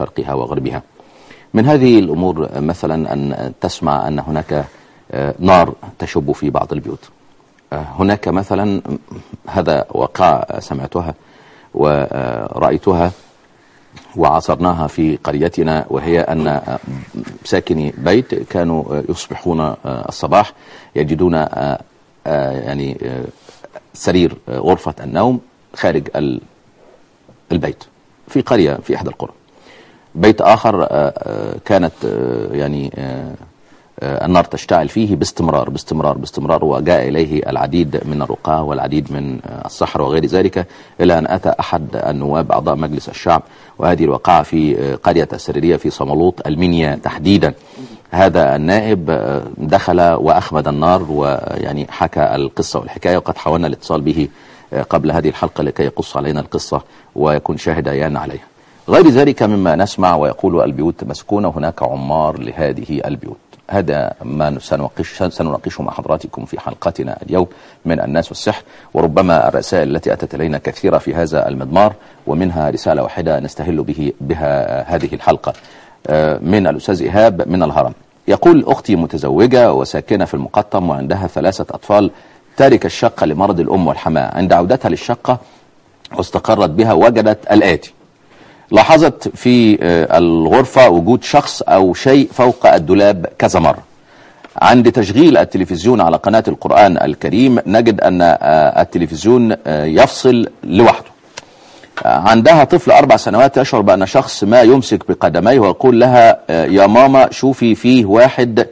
شرقها وغربها من هذه الأمور مثلا أن تسمع أن هناك نار تشب في بعض البيوت هناك مثلا هذا وقع سمعتها ورأيتها وعاصرناها في قريتنا وهي أن ساكني بيت كانوا يصبحون الصباح يجدون يعني سرير غرفة النوم خارج البيت في قرية في إحدى القرى بيت آخر كانت يعني النار تشتعل فيه باستمرار باستمرار باستمرار وجاء إليه العديد من الرقاة والعديد من الصحر وغير ذلك إلى أن أتى أحد النواب أعضاء مجلس الشعب وهذه الوقعة في قرية السريرية في صملوط المنيا تحديدا هذا النائب دخل وأخمد النار ويعني حكى القصة والحكاية وقد حاولنا الاتصال به قبل هذه الحلقة لكي يقص علينا القصة ويكون شاهد أيان عليها غير ذلك مما نسمع ويقول البيوت مسكونة هناك عمار لهذه البيوت هذا ما سنناقش سنناقشه مع حضراتكم في حلقتنا اليوم من الناس والسحر وربما الرسائل التي أتت إلينا كثيرة في هذا المضمار ومنها رسالة واحدة نستهل به بها هذه الحلقة من الأستاذ إيهاب من الهرم يقول أختي متزوجة وساكنة في المقطم وعندها ثلاثة أطفال تارك الشقة لمرض الأم والحماة عند عودتها للشقة واستقرت بها وجدت الآتي لاحظت في الغرفة وجود شخص أو شيء فوق الدولاب كذا مرة عند تشغيل التلفزيون على قناة القرآن الكريم نجد أن التلفزيون يفصل لوحده عندها طفل أربع سنوات يشعر بأن شخص ما يمسك بقدميه ويقول لها يا ماما شوفي فيه واحد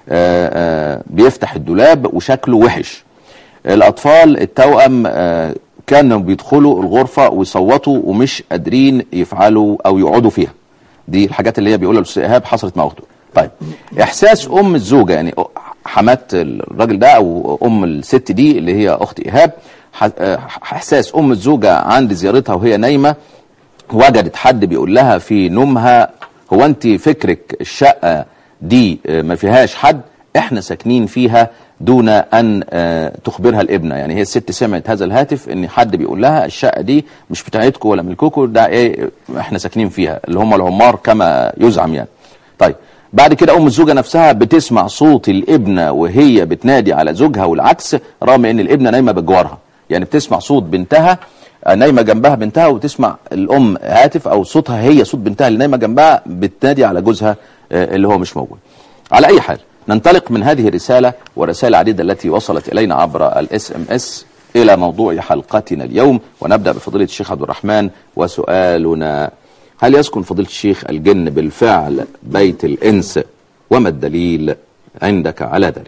بيفتح الدولاب وشكله وحش الأطفال التوأم كانوا بيدخلوا الغرفة ويصوتوا ومش قادرين يفعلوا أو يقعدوا فيها دي الحاجات اللي هي بيقولها الأستاذ إيهاب حصلت مع أخته طيب إحساس أم الزوجة يعني حمات الراجل ده أو أم الست دي اللي هي أخت إيهاب إحساس أم الزوجة عند زيارتها وهي نايمة وجدت حد بيقول لها في نومها هو أنت فكرك الشقة دي ما فيهاش حد احنا ساكنين فيها دون أن تخبرها الابنة يعني هي الست سمعت هذا الهاتف ان حد بيقول لها الشقة دي مش بتاعتكم ولا ملككم ده ايه احنا ساكنين فيها اللي هم العمار كما يزعم يعني طيب بعد كده ام الزوجة نفسها بتسمع صوت الابنة وهي بتنادي على زوجها والعكس رغم ان الابنة نايمة بجوارها يعني بتسمع صوت بنتها نايمة جنبها بنتها وتسمع الام هاتف او صوتها هي صوت بنتها اللي نايمة جنبها بتنادي على جوزها اللي هو مش موجود على اي حال ننطلق من هذه الرسالة ورسائل عديدة التي وصلت إلينا عبر الاس ام اس إلى موضوع حلقتنا اليوم ونبدأ بفضيلة الشيخ عبد الرحمن وسؤالنا هل يسكن فضيلة الشيخ الجن بالفعل بيت الإنس وما الدليل عندك على ذلك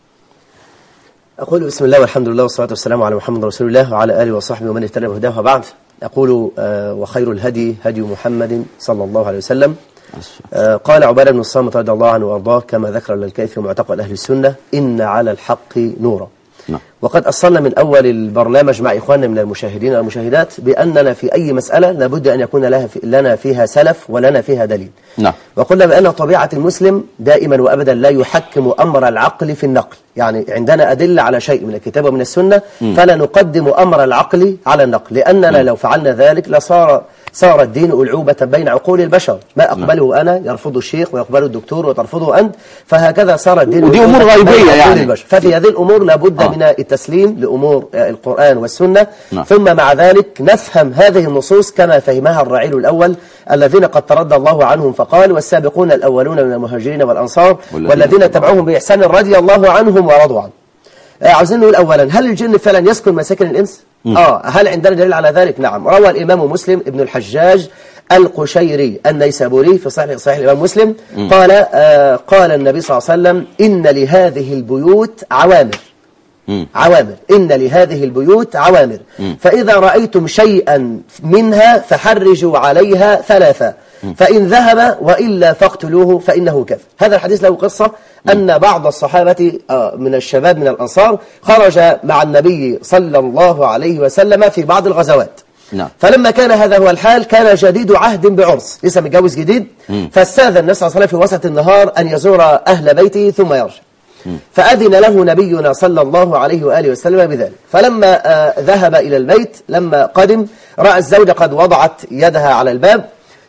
أقول بسم الله والحمد لله والصلاة والسلام على محمد رسول الله وعلى آله وصحبه ومن اهتدى بهداه وبعد أقول آه وخير الهدي هدي محمد صلى الله عليه وسلم آه قال عبادة بن الصامت رضي الله عنه وأرضاه كما ذكر للكيف في معتقد أهل السنة إن على الحق نورا نعم. وقد أصلنا من أول البرنامج مع إخواننا من المشاهدين والمشاهدات بأننا في أي مسألة لابد أن يكون لها في لنا فيها سلف ولنا فيها دليل نعم. وقلنا بأن طبيعة المسلم دائما وأبدا لا يحكم أمر العقل في النقل يعني عندنا أدلة على شيء من الكتاب ومن السنة فلا نقدم أمر العقل على النقل لأننا لو فعلنا ذلك لصار صار الدين ألعوبة بين عقول البشر ما أقبله أنا يرفضه الشيخ ويقبله الدكتور وترفضه أنت فهكذا صار الدين ودي أمور ألعوبة بين غيبية عقول يعني. البشر ففي هذه الأمور لابد آه. من التسليم لأمور آه، القرآن والسنة نعم. ثم مع ذلك نفهم هذه النصوص كما فهمها الرعيل الأول الذين قد ترضى الله عنهم فقال والسابقون الأولون من المهاجرين والأنصار والذين والذين تبعوهم بإحسان رضي الله عنهم ورضوا عنه آه، عاوزين نقول أولا هل الجن فعلا يسكن مساكن الإنس؟ آه هل عندنا دليل على ذلك؟ نعم روى الإمام مسلم ابن الحجاج القشيري النيسابوري في صحيح صحيح الإمام مسلم قال آه قال النبي صلى الله عليه وسلم إن لهذه البيوت عوامر عوامر إن لهذه البيوت عوامر فإذا رأيتم شيئا منها فحرجوا عليها ثلاثة فإن ذهب وإلا فاقتلوه فإنه كذب هذا الحديث له قصة أن بعض الصحابة آه، من الشباب من الأنصار خرج مع النبي صلى الله عليه وسلم في بعض الغزوات نعم. فلما كان هذا هو الحال كان جديد عهد بعرس لسه متجوز جديد فاستاذن النبي صلى الله عليه وسلم في وسط النهار أن يزور أهل بيته ثم يرجع فأذن له نبينا صلى الله عليه وآله وسلم بذلك فلما آه، ذهب إلى البيت لما قدم رأى الزوجة قد وضعت يدها على الباب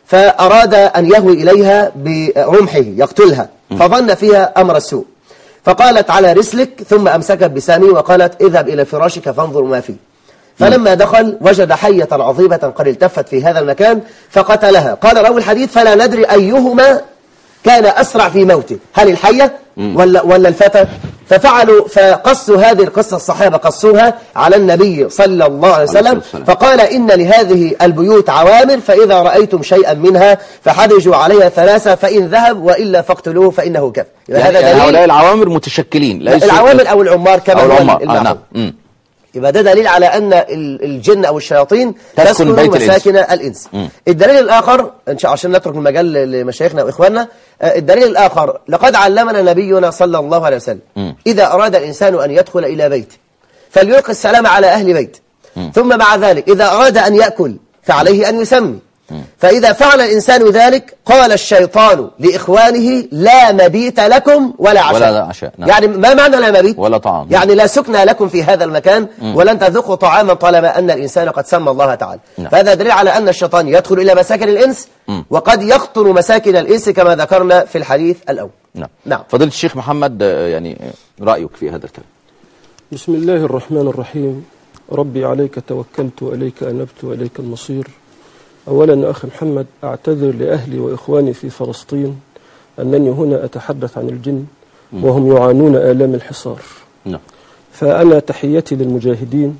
فأراد أن يهوي إليها برمحه يقتلها فظن فيها أمر السوء فقالت على رسلك ثم أمسكت بسامي وقالت اذهب إلى فراشك فانظر ما فيه فلما دخل وجد حية عظيمة قد التفت في هذا المكان فقتلها قال راوي الحديث فلا ندري أيهما كان أسرع في موته هل الحية ولا, ولا الفتى ففعلوا فقصوا هذه القصة الصحابة قصوها عليه النبي صلى الله عليه وسلم السلام. فقال إن لهذه البيوت عوامر فإذا رأيتم شيئا منها فحرجوا عليها ثلاثة فإن ذهب وإلا فاقتلوه فإنه كفر يبقى يعني هذا هؤلاء دليل العوامر متشكلين ليسوا- العوامل أو العمار كما أو هو العمار آه المعروف. نعم مم. يبقى ده دليل على أن ال- الجن أو الشياطين تسكن تسكن بيت الإنس. مساكن الإنس الدليل الآخر إن شاء عشان نترك المجال لمشايخنا وإخواننا آه، الدليل الآخر لقد علمنا نبينا صلى الله عليه وسلم إذا أراد الإنسان أن يدخل إلى بيته فليلقي السلام على أهل بيت ثم مع ذلك إذا أراد أن يأكل فعليه أن يسمي فإذا فعل الإنسان ذلك قال الشيطان لإخوانه لا مبيت لكم ولا عشاء ولا عشاء، نعم. يعني ما معنى لا مبيت ولا طعام. يعني لا سكن لكم في هذا المكان ولن تذوقوا طعاما طالما أن الإنسان قد سمى الله تعالى نعم. فهذا دليل على أن الشيطان يدخل إلى مساكن الإنس وقد يخطر مساكن الإنس كما ذكرنا في الحديث الأول نعم نعم. فضيلة الشيخ محمد آه، يعني آه، رأيك في هذا الكلام بسم الله الرحمن الرحيم ربي عليك توكلت وإليك أنبت وإليك المصير أولا يا أخي محمد أعتذر لأهلي وإخواني في فلسطين أنني هنا أتحدث عن الجن وهم يعانون آلام الحصار نعم فأنا تحيتي للمجاهدين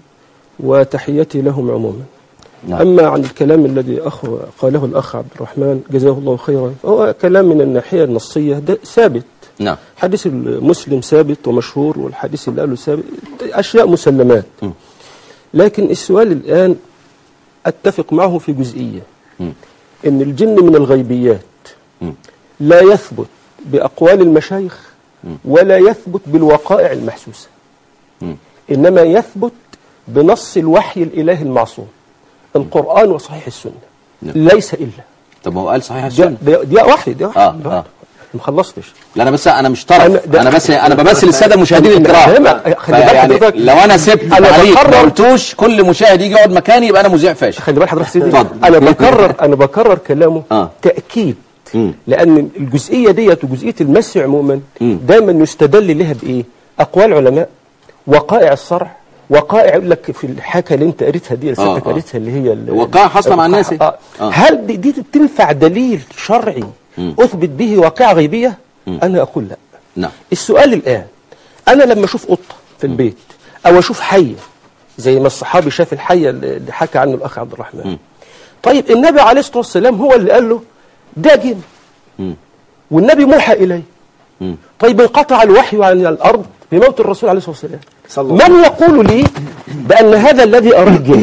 وتحيتي لهم عموما نعم. أما عن الكلام الذي أخ قاله الأخ عبد الرحمن جزاه الله خيرا فهو كلام من الناحية النصية ده ثابت نعم حديث المسلم ثابت ومشهور والحديث اللي قاله ثابت أشياء مسلمات م. لكن السؤال الآن أتفق معه في جزئية م. إن الجن من الغيبيات م. لا يثبت بأقوال المشايخ ولا يثبت بالوقائع المحسوسة م. إنما يثبت بنص الوحي الإلهي المعصوم القرآن وصحيح السنة نعم. ليس إلا طب ما هو قال صحيح دي, السنة دي, دي واحدة دي واحدة آه، دي آه. واحدة. ما خلصتش لا انا بس انا مش طرف أنا- ده- انا بس انا بمثل الساده المشاهدين أنا الكرام فاهمك. خلي بالك يعني حضرتك. لو انا سبت أنا تعليق ما بقرر- قلتوش كل مشاهد يجي يقعد مكاني يبقى انا مذيع فاشل خلي بال حضرتك سيدي اتفضل. انا بكرر انا بكرر كلامه آه. تاكيد مم. لان الجزئيه ديت وجزئيه المس عموما مم. دايما يستدل لها بايه اقوال علماء وقائع الصرع وقائع يقول لك في الحكى اللي انت قريتها دي اللي آه، سيادتك آه. قريتها اللي هي ال- وقائع حاصلة مع الناس. آه. آه. هل دي, دي تنفع دليل شرعي اثبت به واقعه غيبيه انا اقول لا نعم السؤال الآن أنا لما أشوف قطة في البيت أو أشوف حية زي ما الصحابي شاف الحية اللي حكى عنه الأخ عبد الرحمن طيب النبي عليه الصلاة والسلام هو اللي قال له ده جن والنبي موحى إليه مم. طيب انقطع الوحي عن الأرض بموت الرسول عليه الصلاة والسلام صلى الله من يقول لي بأن هذا الذي أراه جن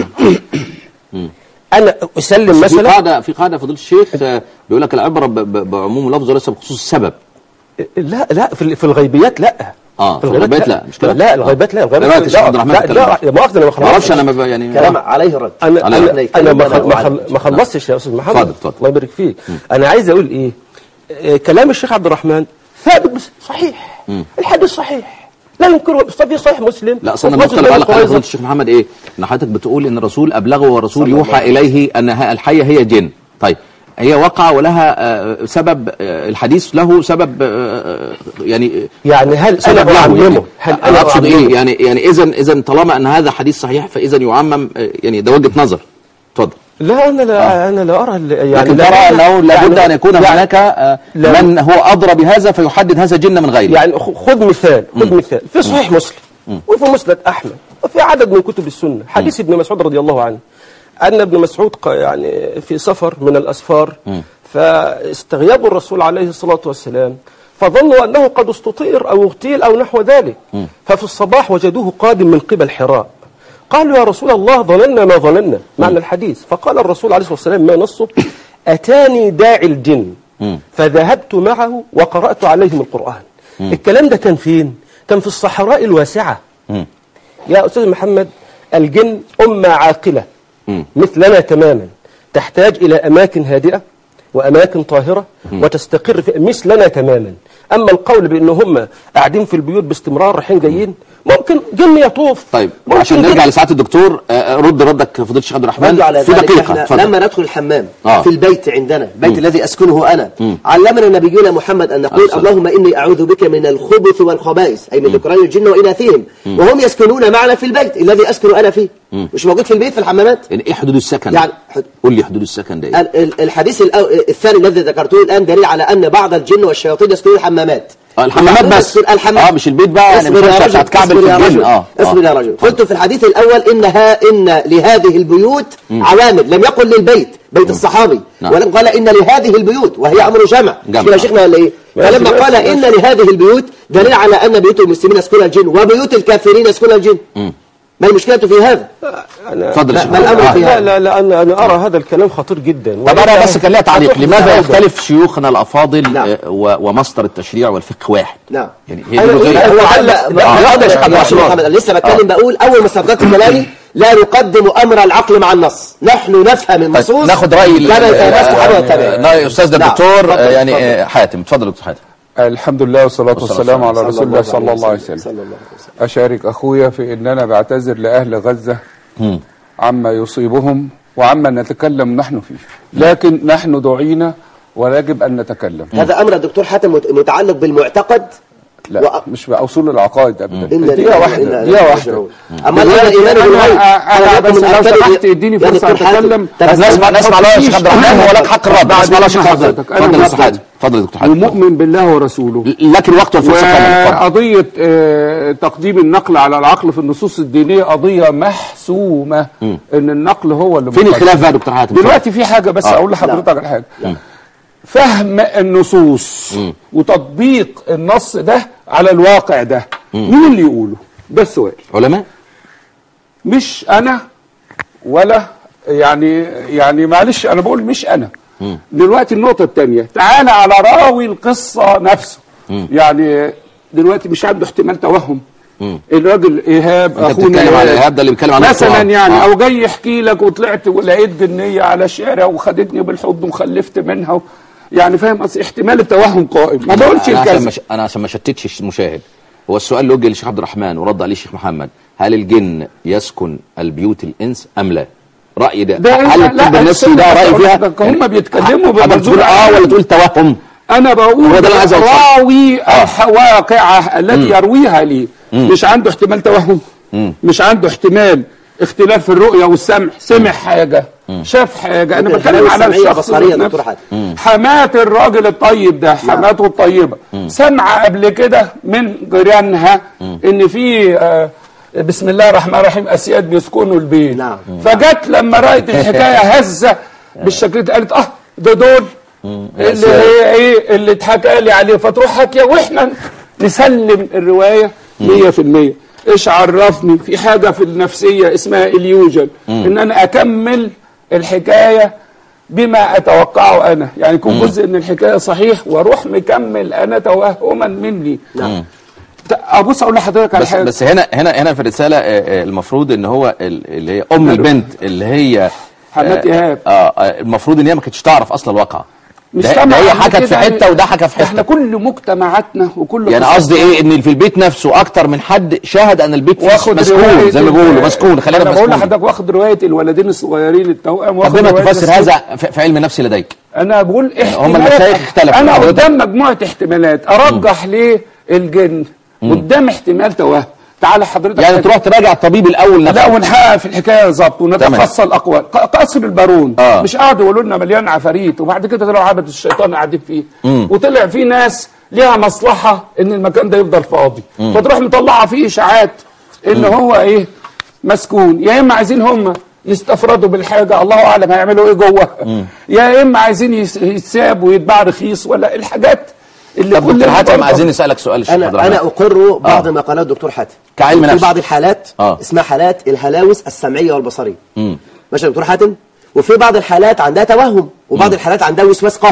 أنا أسلم في مثلا قاعده في قاعده فضيله الشيخ آه، بيقول لك العبره ب- ب- بعموم اللفظ وليس بخصوص السبب لا لا في في الغيبيات لا آه، في الغيبيات لا، مش كده؟ لا الغيبات لا الغيبات غيبات الشيخ عبد الرحمن لا اتكلم. لا مؤاخذة أنا ما ما اعرفش خلصتش. انا ما ب- يعني كلام عليه الرد انا على انا, رأيك. أنا ما, أنا خل... ما, أعلم. خل... ما خلصتش يا استاذ محمد اتفضل، اتفضل. الله يبارك فيك انا عايز اقول ايه آه، كلام الشيخ عبد الرحمن ثابت بس صحيح الحديث صحيح لا ينكره في صحيح مسلم لا اصل انا وفي مختلف مسلم على بن قول قريظة. فضيله الشيخ محمد ايه ان حضرتك بتقول ان الرسول ابلغه والرسول يوحى اليه ان ه- الحيه هي جن طيب هي وقع ولها آه، سبب آه، الحديث له سبب آه، يعني يعني هل سبب انا له يعني. اعممه هل انا انا اقصد ايه أعممه؟ يعني يعني اذا اذا طالما ان هذا حديث صحيح فاذا يعمم آه، يعني ده وجهه نظر اتفضل لا انا لا انا لا ارى ال- يعني لكن لا ترى أرى- انه لابد يعني- ان يكون يعني- هناك آه، لا. من هو ادرى بهذا فيحدد هذا جن من غيره يعني خ- خذ مثال خذ مثال في صحيح مسلم وفي مسند احمد وفي عدد من كتب السنه حديث ابن مسعود رضي الله عنه ان ابن مسعود ق- يعني في سفر من الاسفار فاستغيبوا الرسول عليه الصلاه والسلام فظنوا انه قد استطير او اغتيل او نحو ذلك ففي الصباح وجدوه قادم من قبل حراء قالوا يا رسول الله ظننا ما ظننا معنى الحديث فقال الرسول عليه الصلاه والسلام ما نصه اتاني داعي الجن فذهبت معه وقرات عليهم القران الكلام ده كان فين كان في الصحراء الواسعه يا أستاذ محمد الجن أمة عاقلة مثلنا تماما تحتاج إلى أماكن هادئة وأماكن طاهرة وتستقر في مثلنا تماما أما القول بأن هم قاعدين في البيوت باستمرار رايحين جايين ممكن ممكن جن يطوف طيب ممكن عشان جن- نرجع لساعة الدكتور آه، رد ردك فضيلة الشيخ عبد الرحمن ردوا على في ذلك دقيقة احنا اتفضل. لما ندخل الحمام آه. في البيت عندنا البيت الذي اسكنه انا علمنا نبينا محمد ان نقول أحسن. اللهم اني اعوذ بك من الخبث والخبائث اي من ذكران الجن واناثهم وهم يسكنون معنا في البيت الذي اسكن انا فيه مش موجود في البيت في الحمامات يعني ايه حدود السكن يعني حد- قول لي حدود السكن ده ايه ال- ال- الحديث الأو- الثاني الذي ذكرته الان دليل على ان بعض الجن والشياطين يسكنون الحمامات آه، الحمامات بعضهم بس. يسكن الحمام آه، مش البيت بقى، يعني اصبر مش يا هتشرب رجل، هتكعبل اصبر في يا الجن. رجل، آه، آه. اصبر يا رجل قلت في الحديث الاول انها ان لهذه البيوت عوامل لم يقل للبيت بيت الصحابي نعم. ولم قال ان لهذه البيوت وهي امر جمع جمع. مش كده يا شيخنا ولا ايه ماشي، فلما ماشي، قال ماشي. ان لهذه البيوت دليل على ان بيوت المسلمين يسكنها الجن وبيوت الكافرين يسكنها الجن ما المشكله في هذا اتفضل يا لا، شيخ ما عبد الأمر الرحمن. في لا لا لا أنا أنا أرى هذا الكلام خطير جدا طب انا وإلا بس كان ليا تعليق هتحدث لماذا فوضى. يختلف شيوخنا الافاضل نعم. آه، و- ومصدر التشريع والفقه واحد نعم يعني هي أنا دي أريد الجزئية. أن هو أعلق- علق لا، لا لا، يا لا، شيخ محمد انا لسه بتكلم بقول اول ما استدركت كلامي لا نقدم امر العقل مع النص نحن نفهم طيب النصوص ناخد راي ال- كما يتناسب آه، حول آه، التابعين استاذنا نعم، الدكتور اتفضل، آه، يعني اتفضل. آه، حاتم اتفضل يا دكتور حاتم الحمد لله والصلاة والصلاة والسلام على صلى رسول الله صلى الله عليه وسلم صلى الله عليه وسلم أشارك أخويا في أن أنا بعتذر لأهل غزة مم. عما يصيبهم وعما نتكلم نحن فيه لكن نحن دعينا ويجب أن نتكلم هذا امر الدكتور حاتم مت- متعلق بالمعتقد لا وأ- مش بأصول العقائد أبدا إن دقيقة لله واحدة وإنا دقيقة إليه واحدة راجعون. اما الان دلوقتي الايمان أنا- بالغيب أنا هذا بس من لو أركان سمحت ال- اديني يا فرصة دكتور حاتم، أتكلم. طب طب نسمع نسمع لو يا شيخ عبد الرحمن هو لك حق الرد اسمع لو يا شيخ عبد الرحمن حضرتك. أنا اتفضل يا دكتور مسلم. حاتم اتفضل يا دكتور حاتم ومؤمن بالله ورسوله لكن الوقت والفرصه كامله اتفضل وقضية آه، تقديم النقل على العقل في النصوص الدينية قضية محسومة ان النقل هو اللي فين مقدم. الخلاف بقى يا دكتور حاتم دلوقتي في حاجة بس آه. اقول لحضرتك على حاجة فهم النصوص وتطبيق النص ده على الواقع ده مين اللي يقوله ده السؤال علماء مش انا ولا يعني يعني معلش انا بقول مش انا دلوقتي النقطة الثانية تعالى على راوي القصة نفسه يعني دلوقتي مش عنده احتمال توهم الراجل ايهاب انت اخونا بتتكلم على ايهاب ده اللي بيتكلم عن نفسه. مثلا آه. يعني آه. او جاي يحكي لك وطلعت ولقيت جنيه على الشارع وخدتني بالحضن وخلفت منها و... يعني فاهم قصدي احتمال التوهم قائم ما بقولش انا عشان الكذب مش انا عشان ما شتتش المشاهد هو السؤال اللي وجه للشيخ عبد الرحمن ورد عليه الشيخ محمد هل الجن يسكن البيوت الانس ام لا؟ راي ده, ده هل لا، الطب لا، النفسي استنى ده بس راي أقول فيها؟ لحضرتك، هم بيتكلموا حضرتك بمنظور تقول اه عام. ولا تقول توهم؟ انا بقول هو ده اللي عايز أوصله. راوي الواقعة التي يرويها لي مش عنده احتمال توهم مش عنده احتمال اختلاف في الرؤية والسمع سمع حاجة شاف حاجة انا ممكن بتكلم الحلاوة على السمعية الشخص بصرية يا نفسه. دكتور حاتم. حمات الراجل الطيب ده حماته الطيبة سمع قبل كده من جيرانها ان في آه، بسم الله الرحمن الرحيم اسياد بيسكنوا البيت نعم. فجت لما رأت الحكاية هزة بالشكل ده قالت اه ده دول اللي هي ايه اللي اتحكى لي عليه فتروح حكيه واحنا نسلم الروايه 100% ايش عرفني في حاجه في النفسيه اسمها اليوجن ان انا اكمل الحكايه بما اتوقعه انا يعني يكون جزء من الحكايه صحيح واروح مكمل انا توهما مني نعم ابص اقول لحضرتك على بس حاجه بس هنا هنا هنا في الرساله آه، آه، المفروض ان هو ال- اللي هي ام البنت اللي هي حمات آه، إيهاب. اه آه، المفروض ان هي ما كانتش تعرف اصلا الواقع مش ده, سامع ده هي قبل حكت كده في يعني- حته وده حكى في احنا حته كل مجتمعاتنا وكل يعني قصص- قصدي ايه ان في البيت نفسه اكتر من حد شاهد ان البيت فيه واخد مسكون رواية زي ما ال- بيقولوا مسكون خلينا انا بقول مسكون لحضرتك واخد روايه الولدين الصغيرين التوأم طب واخد بما رواية تفسر الست- هذا في في علم النفس لديك انا بقول هم احتمالات المشايخ اختلفوا انا حضرتك. قدام مجموعه احتمالات ارجح ليه الجن قدام احتمال توهم تعالى حضرتك يعني تروح تراجع الطبيب الاول لا نفسه ونحقق في الحكايه ظبط ونتفصل الاقوال ق- قصر البارون آه. مش قعدوا يقولوا لنا مليان عفاريت وبعد كده طلعوا عبد الشيطان قاعدين فيه وطلع في ناس ليها مصلحه ان المكان ده يفضل فاضي فتروح مطلعه فيه اشاعات ان هو ايه مسكون يا اما عايزين هم يستفردوا بالحاجه الله اعلم هيعملوا ايه جوه يا اما عايزين يس- يتساب ويتباع رخيص ولا الحاجات اللي طب دكتور كلنا حاتم برضه- عايزين نسالك سؤال الشيخ عبد انا الرحمن انا اقر بعض آه. ما قاله الدكتور حاتم كعلم في نفس. بعض الحالات آه. اسمها حالات الهلاوس السمعيه والبصريه ماشي يا دكتور حاتم وفي بعض الحالات عندها توهم وبعض الحالات عندها وسواس قهري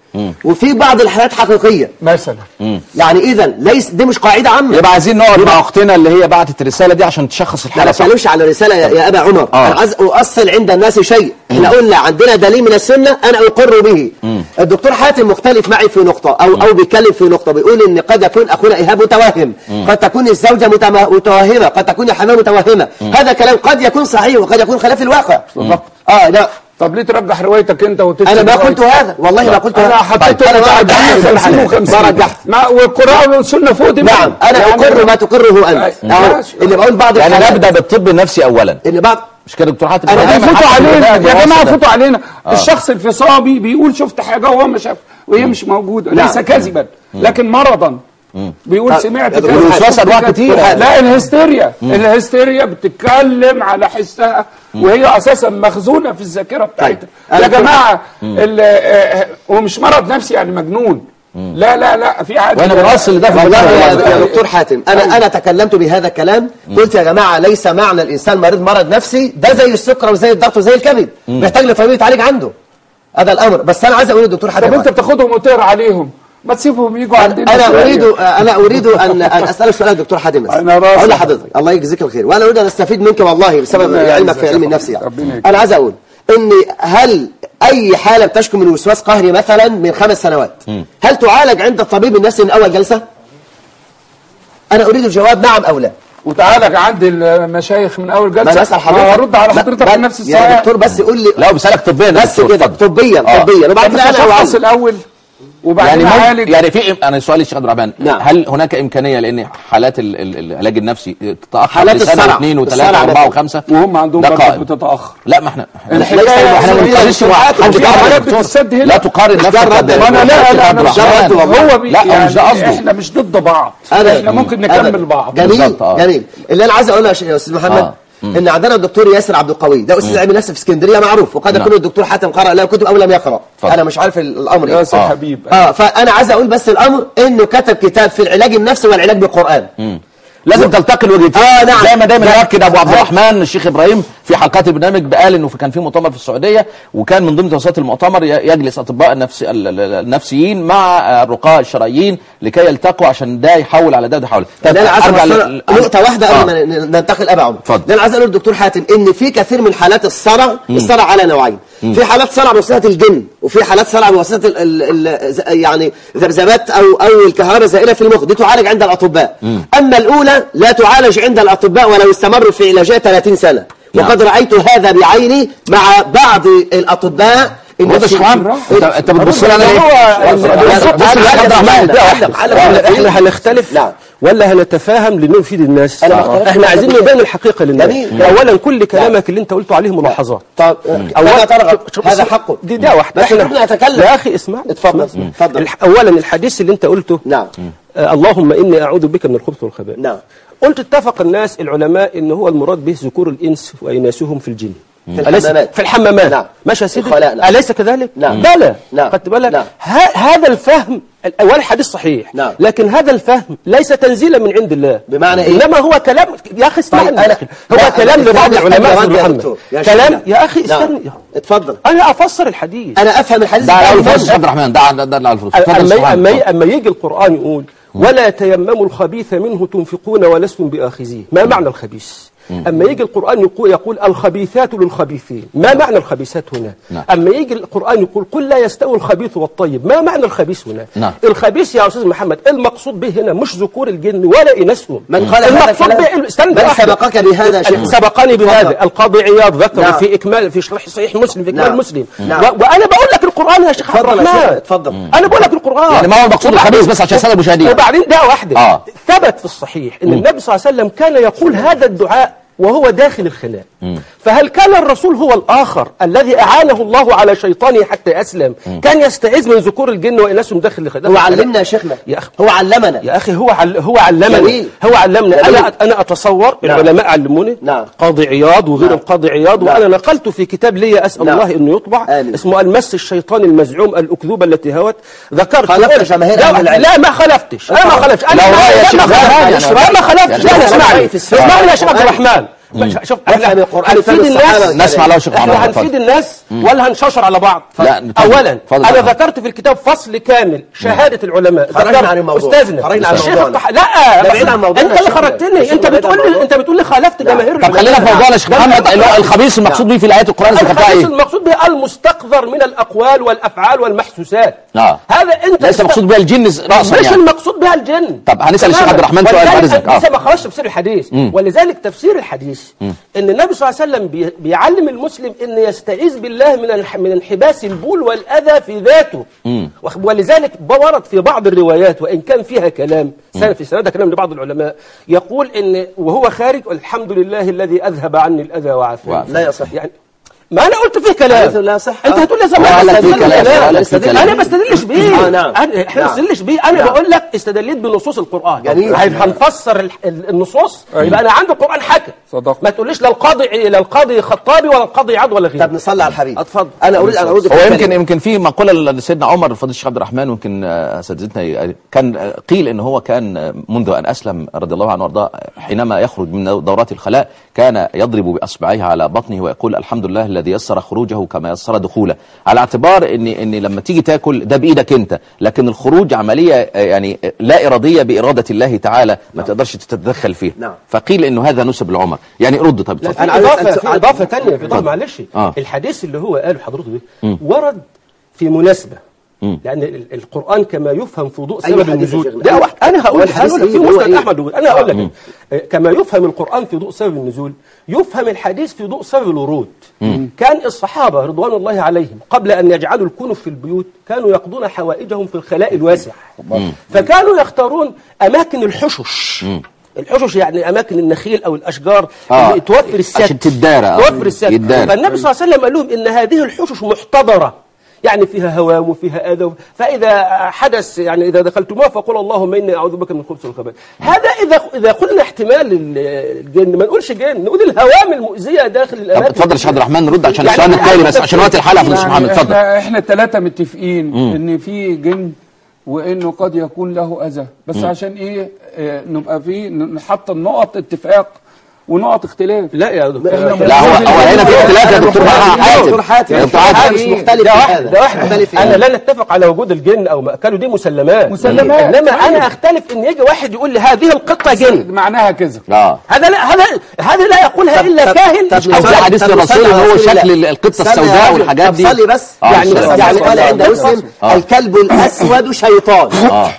وفي بعض الحالات حقيقيه مثلا يعني اذا ليس دي مش قاعده عامه يبقى عايزين نقعد مع اختنا اللي هي بعتت الرساله دي عشان تشخص ما الحاله صح بتكلمش على رساله يا, يا ابا عمر آه. انا عايز اؤصل عند الناس شيء احنا قلنا عندنا دليل من السنه انا اقر به الدكتور حاتم مختلف معي في نقطه او او بيتكلم في نقطه بيقول ان قد يكون اخونا ايهاب متوهم قد تكون الزوجه متم- متوهمه قد تكون الحماه متوهمه هذا كلام قد يكون صحيح وقد يكون خلاف الواقع اه لا طب ليه ترجح روايتك انت وتكتب انا ما روايتك؟ قلت هذا والله ما قلت انا هذا حطيت انا ما رجحت 50 و50 ما رجحت ما والقران والسنه فوق دي نعم انا يعني اقر ما تقره انت أي- أهو. ماشي. اللي بقول بعض يعني الحالات- نبدا بالطب النفسي اولا ان بعض مش كده دكتور حاتم أنا دايماً فوتوا حاتم علينا بيبقى يا جماعه واصل. فوتوا علينا الشخص الفصامي بيقول شفت حاجه وهو ما شاف وهي مش موجوده نعم. ليس كذبا لكن مرضا بيقول طب- سمعت يا دكتور كذا والوسواس شفت أنواع كذا. كتير. لا الهستيريا الهستيريا بتتكلم على حسها وهي اساسا مخزونه في الذاكره بتاعتها أنا يا كنت- جماعه ال- آه، هو مش مرض نفسي يعني مجنون لا لا لا في حاجه وانا بنوصل لده في والله يا البداية. يا دكتور حاتم انا انا تكلمت بهذا الكلام قلت يا جماعه ليس معنى الانسان مريض مرض نفسي ده زي السكر وزي الضغط وزي الكبد محتاج لطبيب يتعالج عنده هذا الامر بس انا عايز اقول للدكتور حاتم طب انت بتاخدهم وتقرا عليهم ما تسيبهم يجوا عندنا انا شوية. اريد انا اريد ان ان اسالك سؤال يا دكتور حاتم بس أنا راسي. اقول لحضرتك الله يجزيك الخير وانا اريد ان استفيد منك والله بسبب ربنا علمك يعزك في يا علم فندم. النفس يعني ربنا يكرمك. انا عايز اقول ان هل اي حاله بتشكو من وسواس قهري مثلا من خمس سنوات هل تعالج عند الطبيب النفسي من اول جلسه انا اريد الجواب نعم او لا وتعالى عند المشايخ من اول ما جلسه انا اسال حضرتك ما هرد على لا، حضرتك ما- في نفس يا السؤال دكتور بس قول لي لا بسالك طبيا بس دكتور، كده اتفضل. طبيا آه. طبيا وبعد طب كده انا تشخص أعالج. الاول يعني وبعدين ممكن عالج يعني في انا سؤالي الشيخ عبد الرحمن نعم. هل هناك امكانيه لان حالات ال- ال- العلاج النفسي تتاخر حالات لسنه الصرع. واثنين الصرع وثلاثه واربعه مثلا. وخمسه وهم عندهم ده برضه قائم بتتاخر لا ما احنا الحكايه احنا ما هي بنقارنش مع الحالات حد في تاني حالات يا دكتور. بتتسد هنا. لا تقارن مش نفسك ده الرد. بال- ما انا لا بالشيخ لا عبد انا مش ده الرحمن. الرد والله. هو بي لا هو مش ده يعني قصده احنا مش ضد بعض أبداً. احنا ممكن أبداً. نكمل بعض جميل بالظبط، آه. جميل اللي انا عايز اقوله يا ش- يا استاذ محمد آه. ان عندنا الدكتور ياسر عبد القوي ده استاذ علم نفس في اسكندريه معروف وقد نعم. يكون الدكتور حاتم قرأ له كتب او لم يقرأ اتفضل. انا مش عارف ال- الامر يا يعني. سيد آه. حبيب اه فانا عايز اقول بس الامر انه كتب كتاب في العلاج النفسي والعلاج بالقران لازم تلتقي الوجهتين آه، نعم. زي ما دايما ده- يؤكد ابو عبد آه. الرحمن الشيخ ابراهيم في حلقات البرنامج قال انه في- كان في مؤتمر في السعوديه وكان من ضمن توصيات المؤتمر ي- يجلس اطباء النفس ال- ال- النفسيين مع آه، الرقاء الشرعيين لكي يلتقوا عشان ده يحول على ده وده يحول طيب، ده انا عايز أرجع أوصل لل- نقطة واحدة آه. قبل ما ن- ننتقل أبا عمر اتفضل. ده انا عايز اقول للدكتور حاتم ان في كثير من حالات الصرع الصرع على نوعين في حالات صرع بواسطة الجن وفي حالات صرع بواسطة ال ال ال ز- يعني ذبذبات او او الكهرباء الزائرة في المخ دي تعالج عند الاطباء اما الاولى لا تعالج عند الاطباء ولو استمروا في علاجها 30 سنة نعم. وقد رأيت هذا بعيني مع بعض الاطباء وده النفسيين. شحام انت انت بتبص لي انا ليه؟ هو- بص تعال- لي يا عبد الرحمن تعال- ده واحده تعال- احنا تعال- احنا هنختلف نعم. ولا هنتفاهم لنفيد الناس أنا بختلف احنا معاك عايزين بشيء. نبين الحقيقه للناس جميل. اولا كل كلامك اللي انت قلته عليه ملاحظات طب لا ترغب هذا حقه دي ده واحده بس احنا نتكلم. يا اخي اسمع اتفضل. اسمع. اتفضل. الح- اولا الحديث اللي انت قلته نعم آه اللهم اني اعوذ بك من الخبث والخبائث نعم. قلت اتفق الناس العلماء ان هو المراد به ذكور الانس واناثهم في الجن في أليس- الحمامات. في الحمامات نعم. ماشي يا سيدي الخلاء، نعم. اليس كذلك نعم. بلى نعم. خدت بالك نعم. ه- هذا الفهم الاول الحديث صحيح نعم. لكن هذا الفهم ليس تنزيلا من عند الله بمعنى إيه؟ انما هو كلام يا اخي اسمعني طيب، يا أنا- اخي هو لا، كلام أنا لبعض أفهم العلماء يا في يا محمد دكتور. يا كلام شيخنا. يا اخي نعم. استنى اتفضل انا افسر الحديث انا افهم الحديث ده على بتاعي الفلوس فهم. عبد الرحمن ده ده ده على الفلوس اتفضل أما سبحان أما الله. أما يجي القرآن يقول ولا يتيمموا الخبيث منه تنفقون ولستم بآخذيه ما معنى الخبيث أما يجي القرآن يقول, يقول الخبيثات للخبيثين ما معنى الخبيثات هنا نعم. أما يجي القرآن يقول قل لا يستوي الخبيث والطيب ما معنى الخبيث هنا نعم. الخبيث يا أستاذ محمد المقصود به هنا مش ذكور الجن ولا إناثهم من قال هذا المقصود الكلام؟ به استنى من واحدة. سبقك بهذا يا شيخ؟ سبقني بهذا تفضل. القاضي عياض ذكر نعم. في إكمال في شرح صحيح مسلم في إكمال نعم. مسلم نعم. و- وأنا بقول لك القرآن يا شيخ عبد اتفضل يا شيخ، الرحمن اتفضل. أنا بقول لك القرآن يعني ما هو المقصود وبعدين- الخبيث بس عشان السادة المشاهدين. وبعدين ده واحدة آه. ثبت في الصحيح ان النبي صلى الله عليه وسلم كان يقول هذا الدعاء وهو داخل الخلاء فهل كان الرسول هو الآخر الذي أعانه الله على شيطانه حتى أسلم كان يستعيذ من ذكور الجن وإناثهم داخل الخلاء هو علمنا يا شيخنا يا أخي هو علمنا يا اخي هو عل... هو علمني جميل. هو علمني جميل. انا انا اتصور نعم. العلماء علموني نعم. قاضي عياض وغير نعم. القاضي عياض نعم. وانا نقلت في كتاب لي اسال نعم. الله انه يطبع آمين. اسمه المس الشيطان المزعوم الاكذوبه التي هوت ذكرت خالفت قلت- جماهير لا, أهل العلم. لا ما خلفتش انا ما خلفتش انا لو ما- رأي يا لا شيخ ما ده خلفتش يعني لا ما خلفتش يعني لا لو اسمعني رأي في السنة اسمعني يا شيخ عبد والقرآن. الرحمن مش- شوف أفهم احنا القرآن هنفيد فهم الصحابة الناس نسمع له شيخ محمد احنا اتفضل. هنفيد الناس ولا هنشوشر على بعض لا، اتفضل. اولا اتفضل انا يا فندم. ذكرت في الكتاب فصل كامل شهاده العلماء خرجنا ذكرت عن الموضوع. استاذنا خرجنا عن الشيخ موضوعنا. الطح- لا لا، بس بعيد عن موضوعنا انت اللي يا شيخ. خرجتني يا انت شيخ، بعيد بتقول عن لي موضوعنا. انت بتقول لي خالفت جماهير طب خلينا في موضوعنا يا شيخ محمد اللي هو الخبيث المقصود به في الايات القران ذكرتها الخبيث ايه؟ المقصود به المستقذر من الاقوال والافعال والمحسوسات آه. هذا انت ليس المقصود بها الجن راسا مش يعني المقصود بها الجن طب هنسأل الشيخ تماماً. عبد الرحمن سؤال بعد ولذلك إذنك. آه. لسه ما خرجش تفسير الحديث ولذلك تفسير الحديث ان النبي صلى الله عليه وسلم بي- بيعلم المسلم ان يستعيذ بالله من الح- من انحباس البول والاذى في ذاته وخ- ولذلك ورد في بعض الروايات وان كان فيها كلام سنة في سندها كلام لبعض العلماء يقول ان وهو خارج الحمد لله الذي اذهب عني الاذى وعافاني وعافاني. لا يصح. يعني ما انا قلت فيه كلام حديث لا يصح. انت آه. هتقول لي هو قال لك فيه كلام، قال لك فيه كلام. انا ما بستدلش بيه آه، نعم. انا احنا ما نعم. بستدلش بيه انا نعم. بقول لك استدليت بنصوص القران جميل. هن- هنفسر ال- ال- النصوص يبقى انا عندي القران حكى صدقت. ما تقوليش لا القاضي لا القاضي خطابي ولا القاضي عاد ولا غيره طب نصلي على الحبيب اتفضل. انا اريد ان ارد في هو يمكن الكلمة. يمكن في مقوله لسيدنا عمر فضيله الشيخ عبد الرحمن ويمكن آه، اساتذتنا ي- كان آه، قيل ان هو كان آه، منذ ان اسلم رضي الله عنه وارضاه حينما يخرج من دورات الخلاء كان يضرب باصبعيه على بطنه ويقول الحمد لله الذي يسر خروجه كما يسر دخوله على اعتبار ان ان لما تيجي تاكل ده بايدك انت لكن الخروج عمليه آه، يعني آه، لا اراديه باراده الله تعالى ما تقدرش تتدخل فيها نعم. فقيل انه هذا نسب لعمر يعني رد طب لا اتفضل. في أنا عايز اضافه أسأل في سؤال. اضافه ثانيه في اضافه معلش آه. الحديث اللي هو قاله حضرتك ده ورد في مناسبه لان ال- القران كما يفهم في ضوء أي سبب حديث يا النزول شيخنا؟ ده واحد انا هقول الحديث هقول لك في إيه؟ هو مسند إيه؟ احمد وغيره. انا هقول لك آه، كما يفهم القران في ضوء سبب النزول يفهم الحديث في ضوء سبب الورود كان الصحابه رضوان الله عليهم قبل ان يجعلوا الكنف في البيوت كانوا يقضون حوائجهم في الخلاء الواسع فكانوا يختارون اماكن الحشش الحشش يعني اماكن النخيل او الاشجار آه. اللي توفر السد عشان تدارى، آه. توفر السد يدارى. فالنبي صلى الله عليه وسلم قال لهم ان هذه الحشش محتضره يعني فيها هوام وفيها اذى فاذا حدث يعني اذا دخلتموها فقل اللهم اني اعوذ بك من الخبث والخبائث هذا اذا اذا قلنا احتمال الجن ما نقولش جن نقول الهوام المؤذيه داخل طب الاماكن اتفضل يا شيخ عبد الرحمن نرد عشان يعني السؤال التالي بس يعني عشان وقت الحلقه فضيله الشيخ محمد يعني اتفضل احنا احنا الثلاثه متفقين ان في جن وانه قد يكون له اذى بس عشان ايه آه، نبقى في نحط النقط اتفاق ونقط اختلاف لا يا دكتور إحنا لا هو هو هنا في اختلاف يا دكتور حاتم دكتور حاتم يا دكتور حاتم مش مختلف ده في واحد هذا ده واحد مختلف في انا هذا. لا نتفق على وجود الجن او مأكله دي مسلمات مسلمات. انما طيب. انا اختلف ان يجي واحد يقول لي هذه القطه جن معناها كذا اه هذا لا هذا هذا لا يقولها الا طب- كاهن طب او في نصلي- حديث طب للرسول نصلي ان على هو رسول شكل الله. القطه استنى يا السوداء راجل. والحاجات طب دي صلي بس آه، يعني صلي. يعني صلي. قال عند صلي. مسلم آه. الكلب الاسود شيطان اه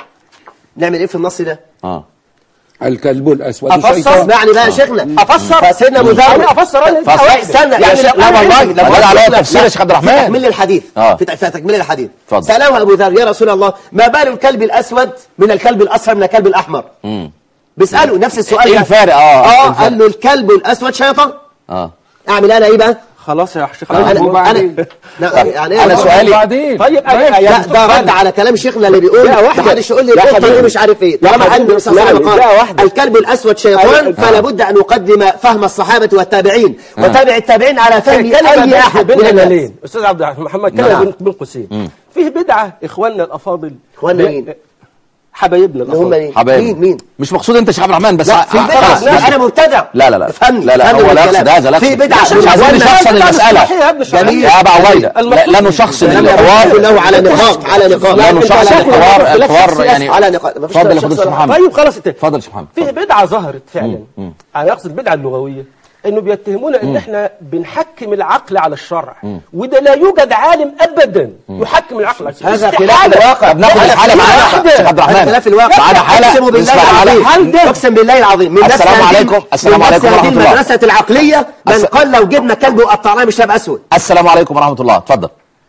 نعمل ايه في النص ده اه الكلب الاسود أفسر؟ شيطان اسمعني بقى يا شيخنا افسر فسيدنا مذر انا افسر انا فس- استنى يعني يا شيخ لا أنا والله عندي- لا ولا والله على لا، تفسير لا. يا شيخ عبد الرحمن. في تكميل الحديث آه. في في تكميل الحديث اتفضل. سأله أبو ذر يا رسول الله ما بال الكلب الأسود من الكلب الأصفر من الكلب الأحمر بيسأله نفس السؤال إيه ده. الفرق؟ آه، إيه اه الفرق؟ قال له الكلب الأسود شيطان اه أعمل أنا إيه بقى؟ خلاص يا شيخ أنا وبعدين؟ أنا لا يعني إيه أنا بقى؟ سؤالي- وبعدين طيب أنا- ماشي. يا لا دكتور ده رد خالد. على كلام شيخنا اللي بيقول لا، واحدة. ما حدش يقول لي يا القطه حبيبي. دي مش عارف ايه يا طالما حبيبي، ان الرسول صلى الله عليه وسلم اسمعني. لا، قال واحدة. الكلب الاسود شيطان أيوة. فلا بد ان نقدم فهم الصحابه والتابعين وتابع التابعين على فهم كلمة اي بين- احد بين من الناس هلالين استاذ عبد الرحمن محمد كلمه نعم. بين بين قوسين فيه بدعه اخواننا الافاضل إخواننا ب- مين؟ حبايبنا اللي هم الافاضل مين؟ حبايبي مين مين؟ مش مقصود انت يا شيخ عبد الرحمن بس لا ع- في آه، بدعه خلاص لا ماشي. انا مبتدع لا لا لا افهمني لا لا افهمني هو لا بالكلام. يقصد هذا لا في يقصد. بدعه مش عايزين نشخصن المساله جميل يا ابا عويده لا لا نشخصن لم الحوار يكن له على نقاط على نقاط لا أنت نشخصن شايف الحوار إن اختلاف الحوار شخصي يعني على نقاط مفيش اتفضل يا شخص فضيله الشيخ ولا- محمد طيب خلاص انت اتفضل يا شيخ محمد فيه اتفضل. بدعه ظهرت فعلا انا اقصد البدعه اللغويه انه بيتهمونا ان احنا بنحكم العقل على الشرع وده لا يوجد عالم ابدا يحكم العقل على الشرع هذا استحالة. خلاف الواقع طب ناخد هذا الحالة خلاف معانا الواقع. شيخ عبد الرحمن هذا خلاف الواقع معانا حالة اقسم بالله نسمع حالة. العظيم اقسم بالله العظيم من نفس السلام هذه- عليكم. السلام من عليكم نفس هذه ورحمة الله. المدرسه العقليه من الس- قال لو جبنا كلب وقطعناه بشاب اسود السلام عليكم ورحمه الله اتفضل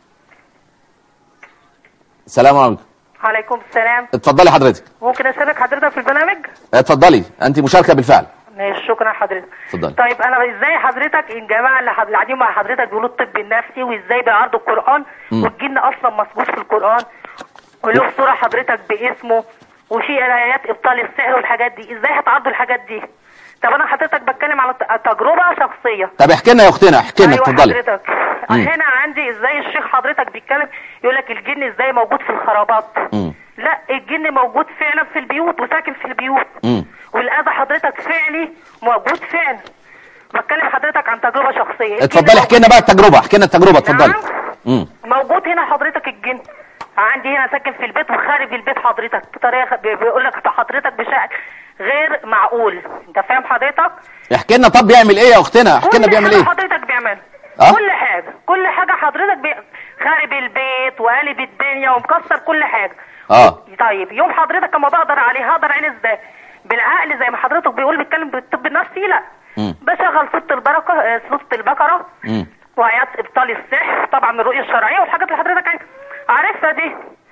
السلام عليكم عليكم السلام اتفضلي حضرتك ممكن اشارك حضرتك في البرنامج اتفضلي انت مشاركه بالفعل ماشي شكرا حضرتك اتفضلي. طيب انا ازاي حضرتك الجماعه اللي حض- اللي قاعدين مع حضرتك بيقولوا الطب النفسي وازاي بيعرضوا القران والجن اصلا مذكور في القران وله صوره حضرتك باسمه وفي ايات ابطال السحر والحاجات دي ازاي هتعرضوا الحاجات دي طب انا حضرتك بتكلم على ت- تجربه شخصيه طب احكي لنا يا اختنا احكي لنا ايوه اتفضلي حضرتك هنا عندي ازاي الشيخ حضرتك بيتكلم يقول لك الجن ازاي موجود في الخرابات مم. لا الجن موجود فعلا في البيوت وساكن في البيوت مم. والاذى حضرتك فعلي موجود فعلا بتكلم حضرتك عن تجربه شخصيه اتفضلي الجن احكي لنا بقى التجربه احكي لنا التجربه اتفضلي نعم. امم موجود هنا حضرتك الجن عندي هنا ساكن في البيت وخارج البيت حضرتك بطريقه بي- بيقول لك حضرتك بشكل غير معقول انت فاهم حضرتك احكي لنا طب بيعمل ايه يا اختنا احكي لنا كل بيعمل حاجة ايه حضرتك بيعملها أه؟ كل حاجه كل حاجه حضرتك بي... خارب البيت وقالب الدنيا ومكسر كل حاجه اه طيب يوم حضرتك اما بقدر عليه هقدر عليه ازاي بالعقل زي ما حضرتك بيقول بيتكلم بالطب النفسي لا مم. بشغل صوت البركه آه، صوت البقره مم. وآيات ابطال السحر طبعا من الرؤيه الشرعيه والحاجات اللي حضرتك عارف- عارفها دي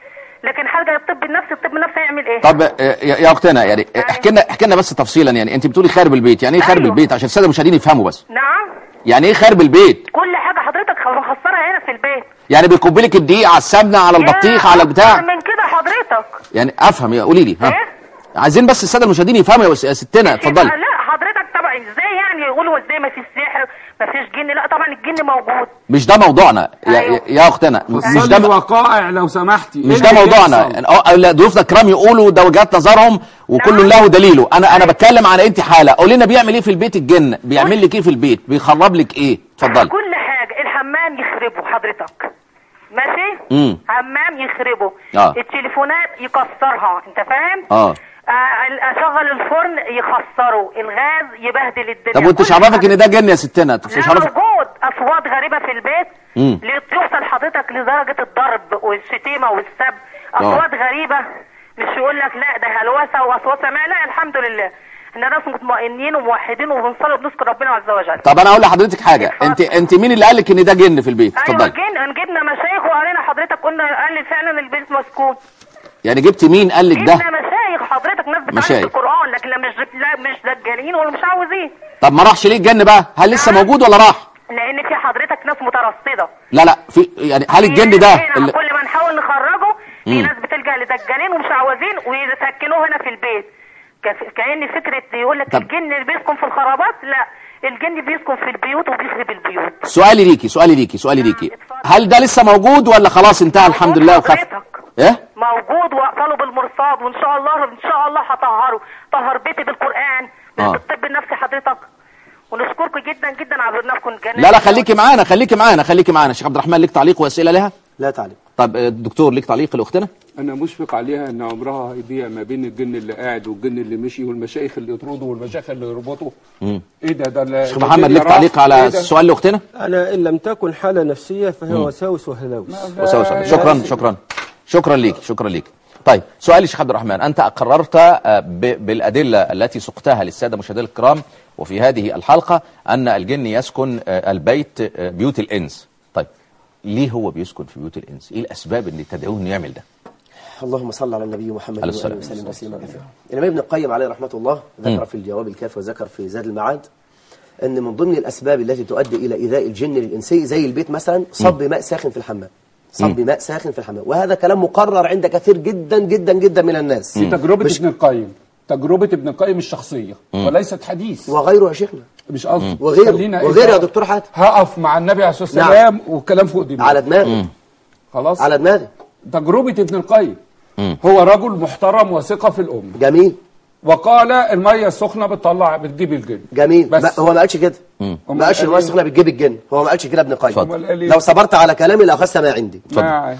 لكن حاجه الطب النفسي الطب النفسي هيعمل ايه طب آه، يا يا اختنا يعني احكي لنا احكي لنا بس تفصيلا يعني انت بتقولي خارب البيت يعني ايه خارب أيوة. البيت عشان الساده المشاهدين يفهموا بس نعم يعني ايه خارب البيت كل حاجه حضرتك مخسرها هنا في البيت يعني بيكب لك الدقيق على السمنه على البطيخ يا على أكتر البتاع من كده حضرتك يعني افهم يا قولي لي ها إيه؟ عايزين بس الساده المشاهدين يفهموا يا س- يا ستنا اتفضلي لا حضرتك طبعا ازاي يعني يقولوا ازاي ما فيش سحر ما فيش جن لا طبعا الجن موجود مش ده موضوعنا يا, أيوة. يا اختنا مش فصلي ده الوقائع لو سمحتي مش إيه ده اللي موضوعنا بيحصل؟ اه لا، ضيوفنا الكرام يقولوا ده وجهات نظرهم وكل له دليله انا انا بتكلم على انت حاله قولي لنا بيعمل ايه في البيت الجن بيعمل لك ايه في البيت بيخرب لك ايه اتفضلي كل حاجه الحمام يخربه حضرتك ماشي امم حمام يخربه آه. التليفونات يكسرها انت فاهم اه آه، اشغل الفرن يخسره الغاز يبهدل الدنيا طب وانت مش كل عرفك حاجة. ان ده جن يا ستنا انت مش لا عرفك موجود اصوات غريبه في البيت مم. توصل حضرتك لدرجه الضرب والشتيمه والسب اصوات غريبه مش يقول لك لا ده هلوسه واصوات سماء لا الحمد لله احنا ناس مطمئنين وموحدين وبنصلي وبنذكر ربنا عز وجل طب انا اقول لحضرتك حاجه اتفضل. انت انت مين اللي قال لك ان ده جن في البيت ايوه اتفضلي جن جبنا مشايخ وقالنا حضرتك قلنا قال لي فعلا البيت مسكون يعني جبت مين قال لك ده جبنا مشايخ حضرتك ناس بتعلم مشايخ. القران لكن لا مش لا مش دجالين ولا مش عاوزين طب ما راحش ليه الجن بقى هل لسه موجود ولا راح لان في حضرتك ناس مترصده لا لا في يعني هل الجن ده هنا اللي كل ما نحاول نخرجه في مم. ناس بتلجا لدجالين ومش عاوزين ويسكنوه هنا في البيت كف- كأن فكرة يقول لك طب. الجن اللي بيسكن في الخرابات لا الجن بيسكن في البيوت وبيخرب البيوت سؤالي ليكي سؤالي ليكي سؤالي ليكي اتفضل. هل ده لسه موجود ولا خلاص انتهى الحمد موجود لله وخف حضرتك. ايه موجود واقفله بالمرصاد وان شاء الله ان شاء الله هطهره طهر بيتي بالقران آه. بالطب النفسي حضرتك ونشكركم جدا جدا على برنامجكم الجميل لا لا خليكي معانا خليكي معانا خليكي معانا شيخ عبد الرحمن ليك تعليق واسئله لها لا تعليق طب آه، الدكتور ليك تعليق لاختنا انا مشفق عليها ان عمرها هيضيع ما بين الجن اللي قاعد والجن اللي مشي والمشايخ اللي يطردوا والمشايخ اللي يربطوا ايه ده ده شيخ محمد ليك تعليق على السؤال لاختنا أنا إن لم تكن حالة نفسية فهي وساوس وهلاوس وسوس شكرا شكرا شكرا ليك شكرا ليك طيب سؤالي شيخ عبد الرحمن انت اقررت آه، ب- بالادله التي سقتها للساده مشاهدينا الكرام وفي هذه الحلقه ان الجن يسكن آه، البيت آه، بيوت الانس طيب ليه هو بيسكن في بيوت الانس ايه الاسباب اللي تدعوه انه يعمل ده اللهم صل على النبي محمد عليه وآله الصلاة وسلم تسليما كثيرا الإمام ابن القيم عليه رحمة الله ذكر في الجواب الكافي وذكر في زاد المعاد أن من ضمن الأسباب التي تؤدي إلى إيذاء الجن للإنسي زي البيت مثلا صب ماء ساخن في الحمام صب ماء ساخن في الحمام وهذا كلام مقرر عند كثير جدا جدا جدا من الناس دي تجربه مش- ابن القيم تجربه ابن القيم الشخصيه وليست حديث وغيره يا شيخنا مش قصدي وغيره خلينا إيه وغيره يا بقى؟ دكتور حاتم هقف مع النبي عليه الصلاه نعم. والسلام والكلام فوق دماغي على دماغي خلاص على دماغي تجربه ابن القيم هو رجل محترم وثقه في الامه جميل وقال الميه السخنه بتطلع بتجيب الجن جميل بس. ما هو ما قالش كده ما أمال قالش قال الميه إيه؟ السخنه بتجيب الجن هو ما قالش كده ابن القيم أمال قال إيه؟ لو صبرت على كلامي لاخذت ما عندي ما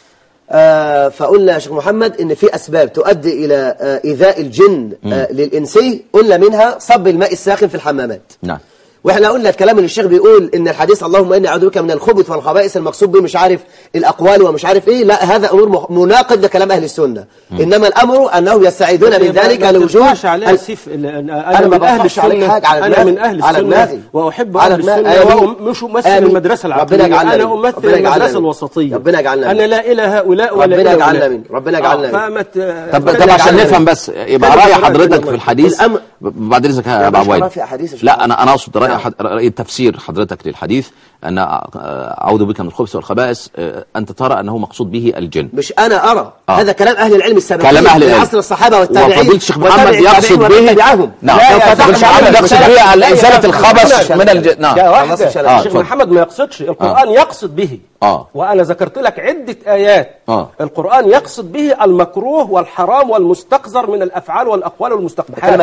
آه فقلنا يا شيخ محمد ان في اسباب تؤدي الى آه ايذاء الجن آه للانسي قلنا منها صب الماء الساخن في الحمامات نعم واحنا قلنا الكلام اللي الشيخ بيقول ان الحديث اللهم اني اعوذ بك من الخبث والخبائث المقصود به مش عارف الاقوال ومش عارف ايه لا هذا امور مخ- مناقض لكلام اهل السنه انما الامر انهم يستعيدون من ذلك ما لوجود ترفعش عليها ال- سيف ال- انا أنا ما من اهل برفعش عليك السنه حاجة على انا دماغي. من اهل على السنه دماغي. واحب على اهل دماغي. السنه آمين. ومش امثل آمين. المدرسه ربنا العقليه يجعلنا انا منهم. امثل ربنا يجعلنا المدرسه منهم. الوسطيه ربنا يجعلنا انا منهم. لا الى هؤلاء ولا ربنا الى يجعلنا هؤلاء. منهم. ربنا يجعلنا آه، منهم. فما ت- طب ربنا طب عشان يجعلنا نفهم منهم. بس يبقى خلي راي بالك حضرتك والله. في الحديث الأمر- بعد اذنك يا لا، ابو مش عواد هراء في أحاديث يا شيخ لا محمد. انا انا اقصد راي نعم. حد... رأي تفسير حضرتك للحديث ان آه، اعوذ بك من الخبث والخبائث آه، انت ترى انه مقصود به الجن مش انا ارى آه. هذا كلام اهل العلم السابقين كلام أهل في العلم. عصر الصحابه والتابعين وفضيلة الشيخ محمد وتابع التابعين يقصد ومن به تبعهم. نعم لا، لو يا فضيلة الشيخ فتحنا محمد على يقصد المسألة. به على لا، يا ازاله فتحنا الخبث على من الجن نعم يا خلاص واحدة يا شباب. آه، الشيخ اتفضل. محمد ما يقصدش القرآن يقصد به آه. وأنا ذكرت لك عدة آيات آه. القرآن يقصد به المكروه والحرام والمستقذر من الأفعال والأقوال والمستقبحات بتكلم هذه الحالة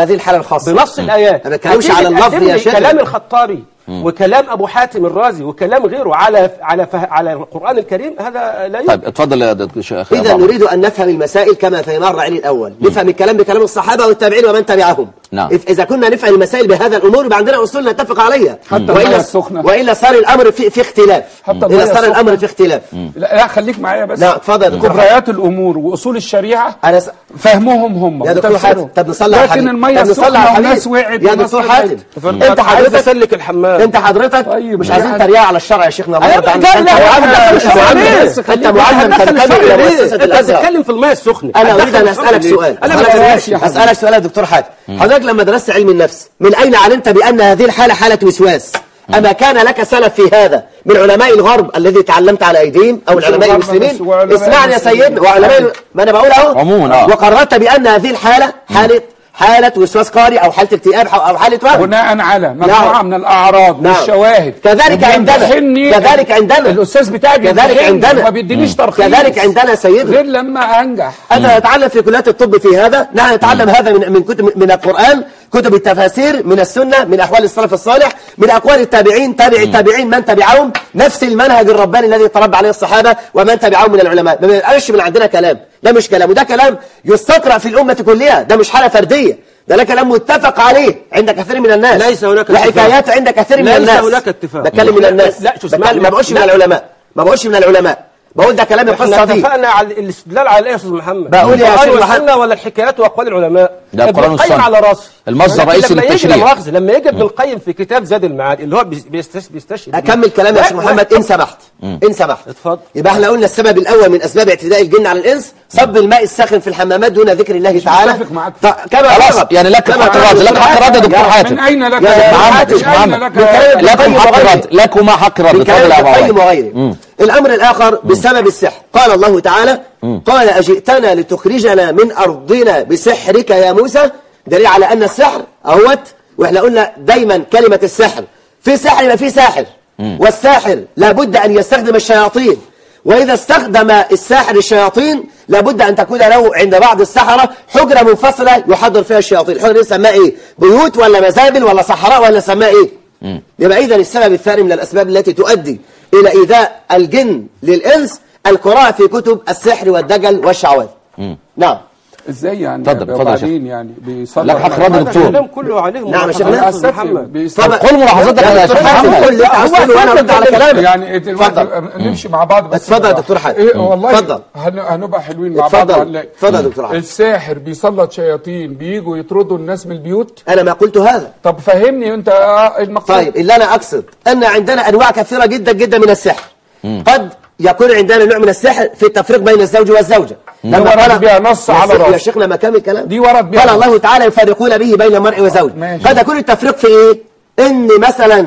الخاصة بنص الايات ما بتكلمش هتيجي على اللفظ تقدم يا لي شيخ. كلام الخطابي وكلام ابو حاتم الرازي وكلام غيره على على فه... على القران الكريم هذا لا يمكن طيب اتفضل يا دكتور شيخ إذا أبو عمر. نريد أن نفهم المسائل كما فهمها الرعيل الأول نفهم الكلام بكلام الصحابة والتابعين ومن تبعهم نعم. إذ- إذا كنا نفهم المسائل بهذا الأمور يبقى عندنا أصول نتفق عليها حتى المية وإلا, السخنة. وإلا صار الأمر في, في اختلاف حتى إذا المية صار الأمر السخنة. في اختلاف لا, لا خليك معايا بس لا، اتفضل يا دكتور كبريات الامور واصول الشريعه أنا س... فهمهم هم يا دكتور وتفسيرهم. حاتم طب نصلي على لكن الحبيب الميه طب نصلي على السخنه الحبيب وناس وقعت يا وناس دكتور طلعت. حاتم انت أنت عايز حضرتك اسلك الحمام أنت حضرتك طيب، مش يعني- عايزين تريقة على الشرع يا شيخنا الله أيوة، يرضى عنك لا، أنت لا، معلم لا، مش لا، معلم لا، أنت خليك- معلم هتدخل تنتمي الشرع إلى ليه؟ مؤسسة انت الأزهر بتتكلم في الميه السخنه انا هتدخل اريد ان الشرع اسالك ليه؟ سؤال انا خلاص ما ماشي يا حبيبي. اسالك سؤال يا دكتور حاتم حضرتك لما درست علم النفس من اين علمت بان هذه الحاله حاله وسواس اما كان لك سلف في هذا من علماء الغرب الذي تعلمت على ايديهم او مش العلماء الغرب بس، المسلمين وعلماء اسمعني يا المسلمين. سيدنا وعلماء ما انا بقول اهو عموماً، آه. وقررت بان هذه الحاله حاله حاله وسواس قهري او حاله اكتئاب او حاله وهم بناء على مجموعه نعم. من الاعراض نعم. والشواهد كذلك عندنا. وبيمتحني كذلك عندنا. الاستاذ بتاعي كذلك بيمتحني عندنا. ما بيدينيش ترخيص كذلك عندنا سيدنا غير لما انجح أنا نتعلم في كليات الطب في هذا نحن نتعلم هذا من من كتب من القرآن كتب التفاسير من السنة من أحوال السلف الصالح من أقوال التابعين تابع التابعين من تبعهم نفس المنهج الرباني الذي تربى عليه الصحابة ومن تبعهم من العلماء ما بيبقاش من عندنا كلام ده مش كلام وده كلام يستقرأ في الأمة كلها ده مش حالة فردية ده لا كلام متفق عليه عند كثير من الناس ليس هناك وحكايات عند كثير من ليس الناس هناك اتفاق. بتكلم من الناس لا، شو اسمعني. بتكلم- ما بقولش من لا. العلماء ما بقولش من العلماء بقول ده كلام احنا القصة دي اتفقنا على الاستدلال على ايه يا استاذ محمد بقول يا القرآن شيخ محمد. والسنه ولا الحكايات واقوال العلماء ده ابن القرآن القيم والسنة. على راسي المصدر ولكن الرئيسي لما يجي للتشريع. لا مؤاخذة، لما يجي ابن القيم في كتاب زاد المعاد اللي هو بيس- بيستش- بيستشهد بيه. أكمل كلامي يا لا، شيخ محمد إن سمحت إن سمحت اتفضل. يبقى احنا قلنا السبب الأول من أسباب اعتداء الجن على الإنس صب الماء الساخن في الحمامات دون ذكر الله تعالى متفق معاك. ط- كما خلاص طلب. يعني لك كما حق طلب الرد لك الدكتور حق الرد يا دكتور يا- حاتم من اين لك يا شيخ محمد، من شيخ أين محمد. لك من كلام ابن لكم القيم حق وغيره. الرد لكما حق الرد من كلام اتفضل يا ابن أبو القيم عمر. وغيره الأمر الآخر بسبب السحر قال الله تعالى قال أجئتنا لتخرجنا من أرضنا بسحرك يا موسى دليل على أن السحر أهوت وإحنا قلنا دايما كلمة السحر في سحر يبقى في ساحر والساحر لابد أن يستخدم الشياطين وإذا استخدم الساحر الشياطين لابد أن تكون له عند بعض السحرة حجرة منفصلة يحضر فيها الشياطين الحجرة دي سماها إيه بيوت ولا مزابل ولا صحراء ولا سماها إيه يبقى إذا السبب الثاني من الأسباب التي تؤدي إلى إيذاء الجن للإنس القراءة في كتب السحر والدجل والشعوذة نعم ازاي يعني اتفضل، اتفضل يا شيخ. وبعدين يعني بيصلي لك حق على- رد هذا دكتور. الكلام كله عليهم نعم يا شيخ وعلى ناس. أستاذ محمد بيصلي قل ملاحظتك يا شيخ محمد كل اللي أنت عاوز تقوله وأنا أرد على كلامك يعني دلوقتي اتفضل. نمشي مع بعض بس اتفضل يا بالراحة. دكتور حاتم. ايه والله اتفضل. هن- هنبقى حلوين مع بعض اتفضل وهنلاقي. اتفضل يا دكتور حاتم الساحر بيسلط شياطين بيجوا يطردوا الناس من البيوت أنا ما قلت هذا طب فهمني انت آه، المقصود طيب اللي أنا أقصد أن عندنا أنواع كثيرة جدا جدا من السحر قد يكون عندنا نوع من السحر في التفريق بين الزوج والزوجة ورد قال- بها نص يا على شيخ- يا رأس. شيخنا ما كامل كلام دي ورد بها قال نص. الله تعالى يفرقون به بين المرء وزوج ماشي. قد يكون التفريق في إيه إن مثلا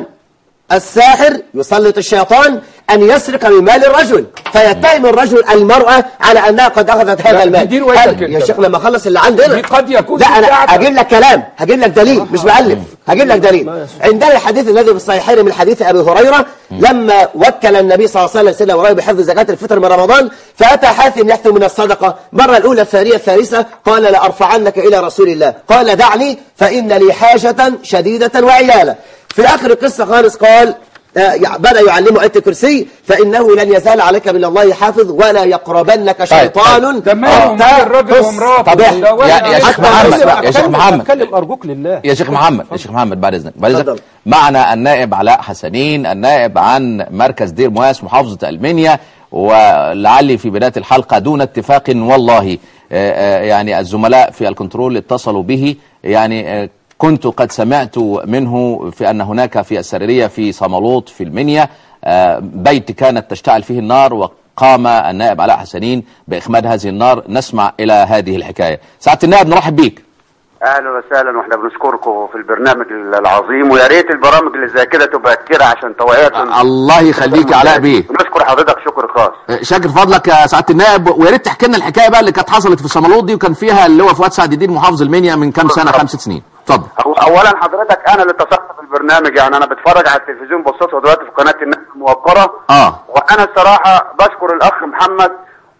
الساحر يسلط الشيطان أن يسرق من مال الرجل فيتهم الرجل المرأة على أنها قد أخذت هذا لا، المال دي روايتك هل- يا انت. شيخ لما أخلص اللي عندنا دي قد يكون لا دي أنا بتاعتك. هجيب لك كلام هجيب لك دليل مش بألف هجيب لك دليل عندنا الحديث الذي في الصحيحين من حديث أبي هريرة لما وكل النبي صلى الله عليه وسلم سيدنا هريرة بحفظ زكاة الفطر من رمضان فأتى حاثم يحث من الصدقة مرة الأولى الثانية الثالثة قال لأرفعنك إلى رسول الله قال دعني فإن لي حاجة شديدة وعيالة في آخر القصة خالص قال آه، يع- بدأ يعلمه آية الكرسي فإنه لن يزال عليك من الله حافظ ولا يقربنك شيطان ده ماله حتى ومال الراجل تص- ومراته طب احنا- ده ولا يا- يا عايز- شيخ محمد يا شيخ أتكلم- محمد أتكلم أرجوك لله يا شيخ محمد يا شيخ محمد بعد اذنك بعد اذنك اتفضل. معنا النائب علاء حسنين النائب عن مركز دير مواس محافظه المنيا ولعلي في بدايه الحلقه دون اتفاق والله آه، آه، يعني الزملاء في الكنترول اتصلوا به يعني آه، كنت قد سمعت منه في ان هناك في السريريه في صمالوط في المنيا آه، بيت كانت تشتعل فيه النار وقام النائب علاء حسنين باخماد هذه النار نسمع الى هذه الحكايه سعاده النائب نرحب بيك اهلا وسهلا واحنا بنشكركم في البرنامج العظيم ويا ريت البرامج اللي زي كده تبقى كتير عشان توعيه الله يخليك يا علاء بيه بنشكر حضرتك شكر خاص شاكر فضلك يا سعاده النائب ويا ريت تحكي لنا الحكايه بقى اللي كانت حصلت في الصمالوط دي وكان فيها اللي هو فؤاد سعد الدين محافظ المنيا من كام سنه خمس سنين اتفضل أو- اولا حضرتك انا اللي اتصلت في البرنامج يعني انا بتفرج على التلفزيون بصيت دلوقتي في قناه الناس الموقره اه وانا الصراحه بشكر الاخ محمد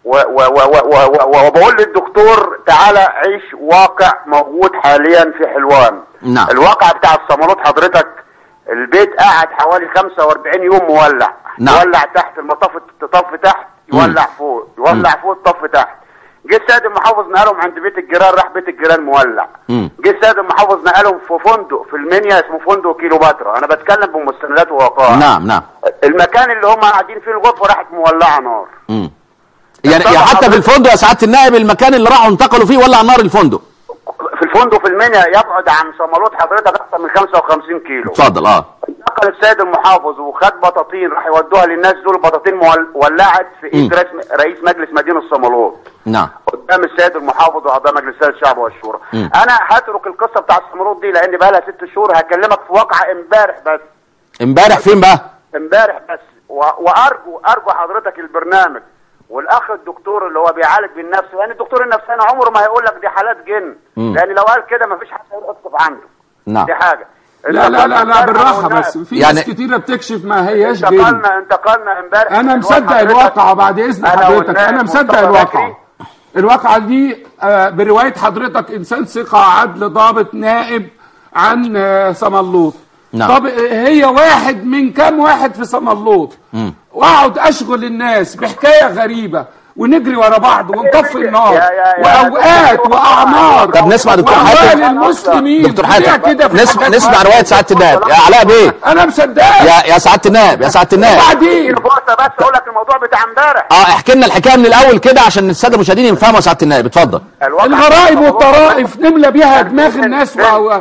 و- و- و- و- و- و- وبقول للدكتور تعالى عيش واقع موجود حاليا في حلوان نعم. الواقع بتاع الصمالوت حضرتك البيت قاعد حوالي 45 يوم مولع نعم. يولع تحت المطاف تطف تحت يولع فوق يولع فوق الطف تحت جه السيد المحافظ نقلهم عند بيت الجيران راح بيت الجيران مولع مم. جه السيد المحافظ نقلهم في فندق في المنيا اسمه فندق كيلوباترا انا بتكلم بمستندات ووقائع نعم نعم المكان اللي هم قاعدين فيه الغرفه راحت مولعه نار مم. يعني طبعا يعني حتى في حضرتك- الفندق يا سعاده النائب المكان اللي راحوا انتقلوا فيه ولع نار الفندق في الفندق في المنيا يبعد عن صمالوت حضرتك اكثر من 55 كيلو اتفضل اه نقل السيد المحافظ وخد بطاطين راح يودوها للناس دول بطاطين مول- ولعت في ايد مم. رئيس رئيس مجلس مدينه الصمالوت نعم قدام السيد المحافظ واعضاء مجلس الشعب والشورى مم. انا هترك القصه بتاع الصمالوت دي لان بقى لها ست شهور هكلمك في واقعه امبارح بس امبارح فين بقى امبارح بس و... وارجو ارجو حضرتك البرنامج والاخ الدكتور اللي هو بيعالج بالنفس لان الدكتور النفساني عمره ما هيقول لك دي حالات جن مم. لان لو قال كده ما فيش حد هيروح يكتب عنده نعم دي حاجه لا لا لا لا بالراحه انتقلنا بس في يعني- ناس كتيره بتكشف ما هياش جن انتقلنا انتقلنا امبارح انا من مصدق حضرتك- الواقعة بعد اذن أنا حضرتك والنائب انا مصدق مصطفى الواقعة بكري. الواقعة دي آه، برواية حضرتك انسان ثقة عدل ضابط نائب عن آه، صملوط نعم. طب هي واحد من كام واحد في صملوط واقعد اشغل الناس بحكاية غريبة ونجري ورا بعض ونطفي النار يا- يا- يا واوقات دكتور واعمار طب نسمع دكتور وأموال حاتم. المسلمين دكتور ليه حاتم كده في نسمع حاجات نسمع معينة؟ روايه سعاده النائب يا علاء بيه انا مصدقك يا يا سعاده النائب يا سعاده النائب وبعدين فرصه بس اقول لك الموضوع بتاع امبارح اه احكي لنا الحكايه من الاول كده عشان الساده المشاهدين يفهموا يا سعاده النائب اتفضل الواقع- الغرائب والطرائف نملى بيها دماغ الناس و- و-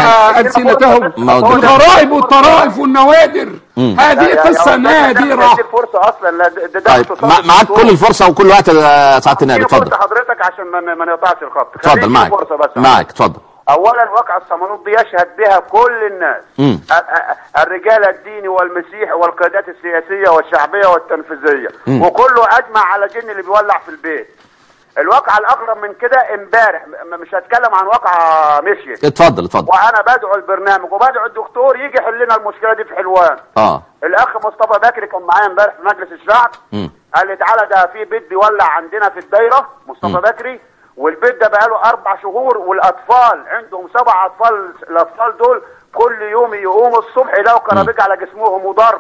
وألسنتهم موضوع. الغرائب والطرائف والنوادر هذه قصة نادرة دي فرصه اصلا لا ده- ده طيب اختصاص مع- معاك الدكتور. كل الفرصه وكل وقت يا سعاده النائب اديني اتفضل فرصه حضرتك عشان ما ما نقطعش الخط اتفضل خليني معك فرصه بس معك اتفضل اولا واقع الصمالوط دي يشهد بها كل الناس مم. ا- ا- الرجال الديني والمسيحي والقيادات السياسيه والشعبيه والتنفيذيه مم. وكله اجمع على جن اللي بيولع في البيت الواقع الاغرب من كده امبارح م- مش هتكلم عن واقعه مشيت اتفضل اتفضل وانا بدعو البرنامج وبدعو الدكتور يجي يحل لنا المشكله دي في حلوان اه الاخ مصطفى بكري كان معايا امبارح في مجلس الشعب مم. قال لي تعالى ده في بيت بيولع عندنا في الدايره مصطفى بكري والبيت ده بقاله اربع شهور والاطفال عندهم سبع اطفال الاطفال دول كل يوم يقوموا الصبح يلاقوا كرابيج على جسمهم وضرب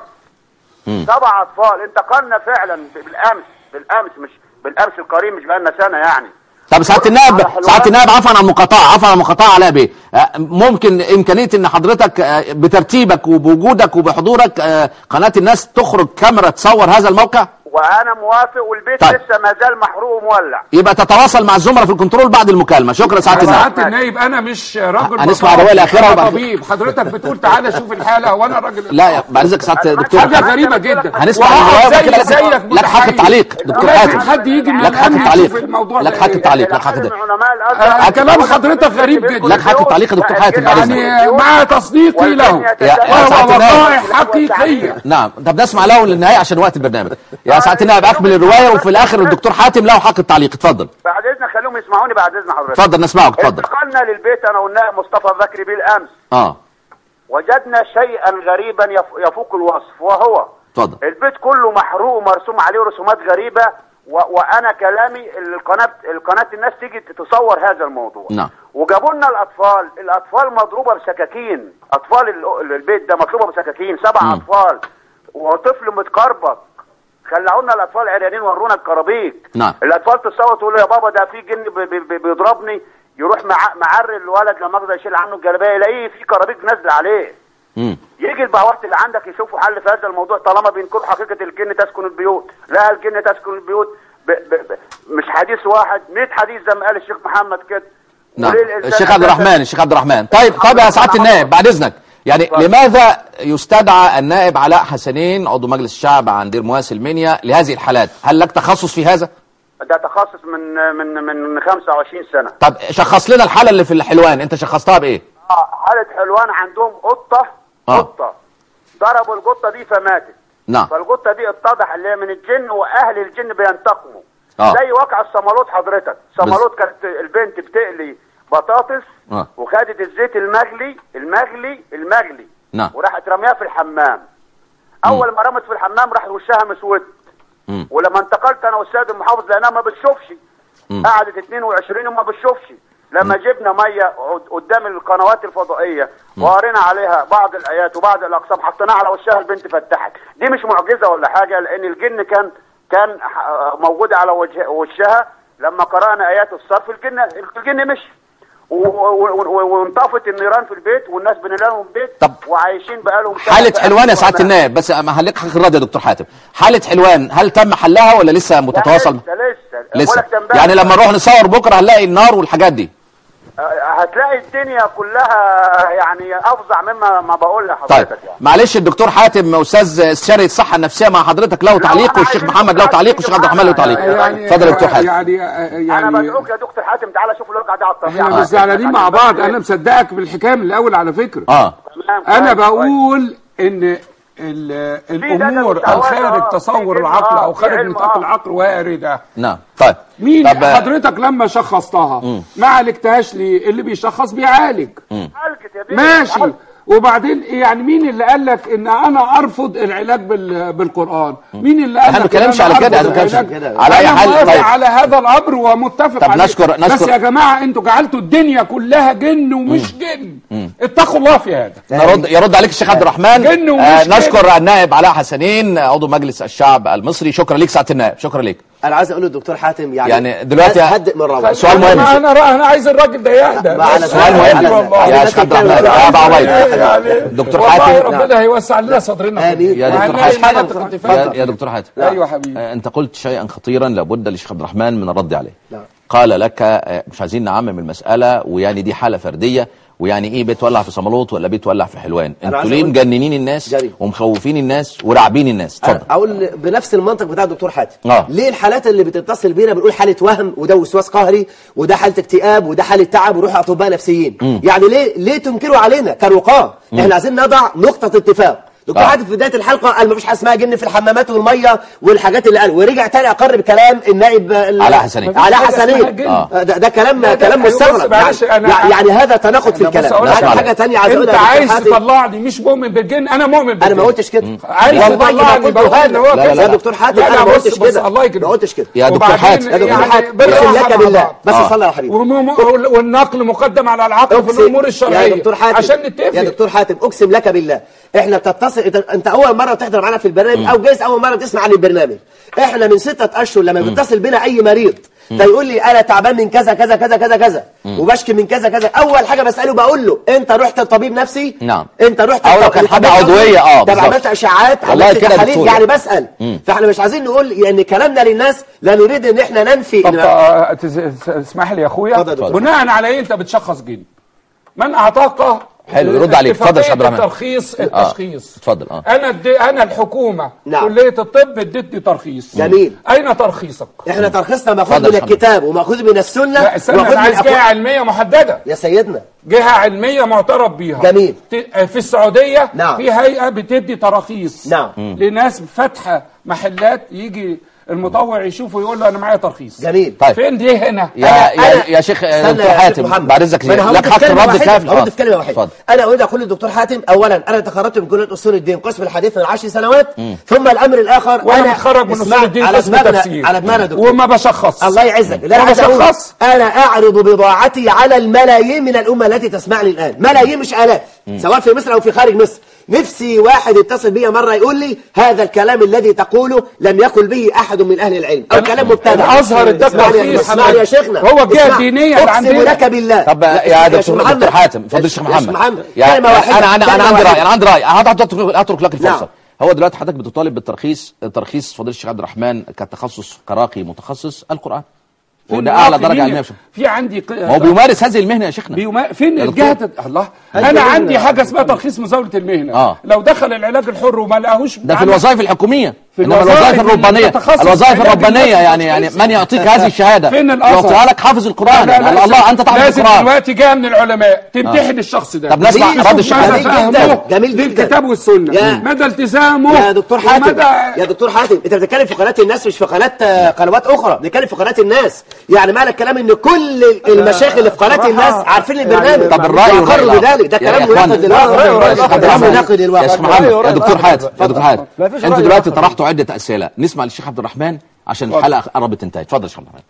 مم. سبع اطفال انتقلنا فعلا بالامس بالامس مش بالامس القريب مش بقالنا سنه يعني طب سعاده النائب على حلوان. سعاده النائب عفوا عن المقاطعه عفوا عن المقاطعه علاء بيه آه، ممكن امكانيه ان حضرتك آه، بترتيبك وبوجودك وبحضورك آه، قناه الناس تخرج كاميرا تصور هذا الموقع وانا موافق والبيت طيب. لسه ما زال محروق ومولع يبقى تتواصل مع الزملاء في الكنترول بعد المكالمه شكرا سعاده النائب سعادة النايب انا مش راجل هنسمع بطاطا، الرواية الأخيرة أنا وبعد- طبيب حضرتك بتقول تعالى شوف الحالة وانا راجل لا يا بعد اذنك سعاده الدكتور حاجة غريبة جدا هنسمع وهقعد الرواية زي وكده زيك لك- لك حق متحيز. التعليق دكتور لازم حاتم حد يجي من لك حق الأمن التعليق يشوف الموضوع لك ده حق إيه. التعليق لك حق ده علماء آه، الازهر كلام حضرتك غريب جدا. لك حق التعليق يا دكتور حاتم بعد إذنك. يعني مع تصديقي له يا- يا وهو سعادة النائب. وقائع حقيقية نعم طب نسمع له للنهايه عشان وقت البرنامج يا سعاده النائب اكمل الروايه وفي الاخر الدكتور حاتم له حق التعليق اتفضل بعد اذنك خليهم يسمعوني بعد اذن حضرتك اتفضل نسمعك اتفضل انتقلنا للبيت انا والنائب مصطفى بكري بالامس اه وجدنا شيئا غريبا يف- يفوق الوصف وهو اتفضل البيت كله محروق ومرسوم عليه رسومات غريبه و... وانا كلامي القناه القناه الناس تيجي تصور هذا الموضوع نعم. وجابوا لنا الاطفال الاطفال مضروبه بسكاكين اطفال ال- البيت ده مضروبه بسكاكين سبع مم. اطفال وطفل متكربط خلعوا لنا الاطفال عريانين ورونا الكرابيك نعم. الاطفال تصوت تقول له يا بابا ده في جن بي- بي- بي- بيضربني يروح مع معري الولد لما اقدر يشيل عنه الجلابيه يلاقيه في كرابيك نازله عليه مم. يجي البهوات اللي عندك يشوفوا حل في هذا الموضوع طالما بينكروا حقيقه الجن تسكن البيوت لا الجن تسكن البيوت ب ب ب مش حديث واحد 100 حديث زي ما قال الشيخ محمد كده نعم وليه الإنسان الشيخ عبد أساساً- الرحمن الشيخ عبد الرحمن طيب طيب يا سعاده النائب بعد اذنك يعني لماذا يستدعى النائب علاء حسنين عضو مجلس الشعب عن دير مواس المنيا لهذه الحالات هل لك تخصص في هذا ده تخصص من من من 25 سنه طب شخص لنا الحاله اللي في الحلوان انت شخصتها بايه اه حاله حلوان عندهم قطه آه. قطه ضربوا القطه دي فماتت نعم فالقطه دي اتضح اللي هي من الجن واهل الجن بينتقموا آه. زي واقع الصمالوت حضرتك صمالوت كانت البنت بتقلي بطاطس آه. وخدت الزيت المغلي المغلي المغلي نعم. وراحت رميها في الحمام اول ما رمت في الحمام راح وشها مسود ولما انتقلت انا والسيد المحافظ لانها ما بتشوفش قعدت 22 وما بتشوفش لما جبنا ميه قد- قدام القنوات الفضائيه وقرينا عليها بعض الايات وبعض الاقسام حطيناها على وشها البنت فتحت دي مش معجزه ولا حاجه لان الجن كان كان ح- موجود على وجه وشها لما قرانا ايات الصرف الجن الجن مشي و- و- و- وانطفت النيران في البيت والناس بنلاقيهم بيت طب وعايشين بقالهم سنة حالة في حلوان يا أمن سعادة وأمان. النائب بس ما هلك حق الرد يا دكتور حاتم حالة حلوان هل تم حلها ولا لسه متتواصل لسه لسه لسه بقولك ده امبارح. يعني لما نروح نصور بكره هنلاقي النار والحاجات دي هتلاقي الدنيا كلها يعني افظع مما ما بقول طيب لحضرتك يعني معلش الدكتور حاتم استاذ استشاري الصحه النفسيه مع حضرتك له تعليق أنا والشيخ عايز محمد له أسمع تعليق حد والشيخ عبد الرحمن له تعليق يعني- اتفضل يا دكتور حاتم يعني انا يعني بدعوك يا دكتور حاتم تعالى شوف الواقع ده على الطبيعه احنا مش زعلانين مع بعض انا مصدقك بالحكايه من الاول على فكره اه تمام، انا كويس، كويس. بقول ان ال- الامور ده الخارج مستوى، آه، تصور في العقل علم، او آه، خارج في علم، نطاق آه. العقل وارده نعم طيب مين طب آه، حضرتك لما شخصتها ما عالجتهاش ليه اللي بيشخص بيعالج عالجت يا بيه، ماشي عالجت. وبعدين يعني مين اللي قال لك ان انا ارفض العلاج بال- بالقران مين اللي قال احنا ما لك إن بنتكلمش أنا على كده، أرفض احنا بنتكلمش العلاج؟ كده. على أي أنا حال، موافق طيب. على هذا الامر ومتفق طب عليه نشكر- بس نشكر- يا جماعه انتوا جعلتوا الدنيا كلها جن ومش جن اتقوا الله في هذا نرد يرد عليك الشيخ عبد الرحمن جن ومش آه جن. نشكر النائب علاء حسنين عضو مجلس الشعب المصري شكرا ليك سعاده النائب شكرا ليك انا عايز اقول للدكتور حاتم يعني يعني دلوقتي- هدئ من روعه سؤال مهم. انا انا انا عايز الراجل ده يهدى ما على بس سؤال مهم. يعني والله. يا شيخ عبد الرحمن يا ابو عبيد يعني دكتور والله حاتم. ربنا هيوسع لنا صدرنا آمين. يا دكتور وهنلاقي حاتم. مناطق يا, انتفاع. يا دكتور حاتم ايوه حبيبي آه، انت قلت شيئا خطيرا لابد للشيخ عبد الرحمن من الرد عليه نعم. قال لك آه، مش عايزين نعمم المساله ويعني دي حاله فرديه ويعني ايه بيت ولع في صمالوط ولا بيت ولع في حلوان انتوا عايز ليه أقول- مجننين الناس جميل. ومخوفين الناس وراعبين الناس اتفضل أنا اقول بنفس المنطق بتاع الدكتور حاتم آه. ليه الحالات اللي بتتصل بينا بنقول حاله وهم وده وسواس قهري وده حاله اكتئاب وده حاله تعب وروح اطباء نفسيين يعني ليه ليه تنكروا علينا كرقاه احنا عايزين نضع نقطه اتفاق دكتور آه. حاتم في بدايه الحلقه قال مفيش حاجه اسمها جن في الحمامات والميه والحاجات اللي قال ورجع تاني اقر بكلام النائب ال- علاء حسنين. علاء مفيش حاجة اسمها حسنين جن. آه. ده, ده كلام لا، ده كلام أيوة، بص مستغرب معلش، يعني, أنا- يعني هذا تناقض في أنا بص الكلام أقول لا، لك في حاجه ثانيه عايز انت اقولها يا دكتور عايز حاتم. تطلعني مش مؤمن بالجن انا مؤمن بالجن انا ما قلتش كده عايز والله ما تطلعني قلت بقول هذا إن هو لا، لا، يا لا. دكتور حاتم لا، انا لا، ما بص- قلتش بص، كده الله يكرمك. ما قلتش كده يا دكتور وبعدين حاتم. يا دكتور يعني حاتم بالراحة اقسم لك مع بالله بعض. بس آه. صلى على حبيبي وم- والنقل مقدم على العقل في أقسم- الامور الشرعيه يا دكتور حاتم عشان نتفق يا دكتور حاتم اقسم لك بالله احنا بتتصل انت, انت اول مره تحضر معانا في البرنامج او جايز اول مره تسمع عن البرنامج احنا من ستة اشهر لما بيتصل بنا اي مريض فيقول لي انا تعبان من كذا كذا كذا كذا كذا وبشكي من كذا كذا اول حاجه بساله بقول له انت رحت لطبيب نفسي نعم. انت رحت أو لو لطبيب- كان حاجة لطبيب عضوية، نفسي؟ آه، طب بالظبط. عملت اشاعات والله عملت كده تحاليل دكتور. يعني بسال فاحنا مش عايزين نقول يعني كلامنا للناس لا نريد ان احنا ننفي طب إن آه، تس- تسمح لي يا اخويا اتفضل يا دكتور. بناء على ايه انت بتشخص جن من اعطاك حلو، يرد عليك. اتفضل يا شيخ عبد اتفاقية الرحمن. الترخيص آه، التشخيص اتفضل، آه. انا ادي انا الحكومه نعم. كليه الطب ادتني ترخيص جميل. اين ترخيصك احنا ترخيصنا ماخوذ اتفضل من يا حمد. الكتاب وماخوذ من السنه لا استنى وماخوذ انا من عايز جهه أقوال- علميه محدده يا سيدنا جهه علميه معترف بيها جميل. ت- في السعوديه نعم. في هيئه بتدي تراخيص نعم. لناس فاتحه محلات يجي المطوع يشوفه يقول له انا معايا ترخيص جميل طيب فين دي هنا يا أنا- يا, أنا- يا شيخ استنى دكتور يا شيخ حاتم محمد. بعد اذنك ما أنا هرد لك في حق كلمة الرد واحدة. كافي هرد آه. في كلمه واحده اتفضل انا اريد اقول للدكتور حاتم اولا انا تخرجت من كليه اصول الدين قسم الحديث من عشر سنوات ثم الامر الاخر وانا انا متخرج من اسمع- اصول الدين على قسم دماغنا تفسير على دماغنا يا دكتور وما بشخص الله يعزك لا وما عايز اقول بشخص انا اعرض بضاعتي على الملايين من الامه التي تسمعني الان ملايين مش الاف سواء في مصر او في خارج مصر نفسي واحد يتصل بي مره يقول لي هذا الكلام الذي تقوله لم يقل به احد من اهل العلم او كلام مبتدع الأزهر اداك اسمعني يا- ترخيص. اسمعني يا شيخنا هو الجهة اسمع. الدينية اللي اقسم عندنا. لك بالله طب لا، يا اسمع دكتور شيخ دكتور حاتم فضل الشيخ يا شيخ محمد محمد يعني كلمة واحدة. انا انا انا كلمة عندي واحدة. راي انا عندي راي هترك اترك لك الفرصه نعم. هو دلوقتي حضرتك بتطالب بالترخيص ترخيص فضيله الشيخ عبد الرحمن كتخصص كراقي متخصص القران في وده اعلى الناقلية. درجه علميه في في عندي ق- ما هو بيمارس هذه المهنه يا شيخنا بيوما... فين يا الجهه دكتور. تت- الله أيوة انا يا عندي ابني. حاجه اسمها ترخيص مزاوله المهنه آه. لو دخل العلاج الحر وما لقاهوش ده في عمل- الوظائف الحكوميه في انما الوظائف الوظائف اللي الربانيه تتخصص الوظائف علاج الربانيه الناس يعني يعني والتشخيص. من يعطيك هذه الشهاده فين الأثر؟ يعطيها لك حافظ القران لا، لا، يعني لازم- الله انت تحفظ لازم القران دلوقتي جايه من العلماء تمتحن الشخص ده طب نسمع جميل، رد الشيخ جميل محمد. فهمه جدا جميل جدا للكتاب والسنه يا- مدى التزامه يا دكتور حاتم ومدى يا دكتور حاتم انت بتتكلم في قناه الناس مش في قناه آه، قنوات اخرى بنتكلم في قناه الناس يعني معنى الكلام ان كل المشايخ اللي في قناه صراحة الناس عارفين البرنامج طب الراي والراي وأقروا الآخر. بذلك ده يا- كلام يا إخوان، مناقض الرأي والرأي للواقع الآخر. كلام مناقض يا للواقع شيخ محمد يا دكتور حاتم يا دكتور حاتم ما فيش انتوا رأي دلوقتي آخر. طرحتوا طرحت عده اسئله نسمع للشيخ عبد الرحمن عشان اتفضل. الحلقه قربت تنتهي اتفضل يا شيخ عبد الرحمن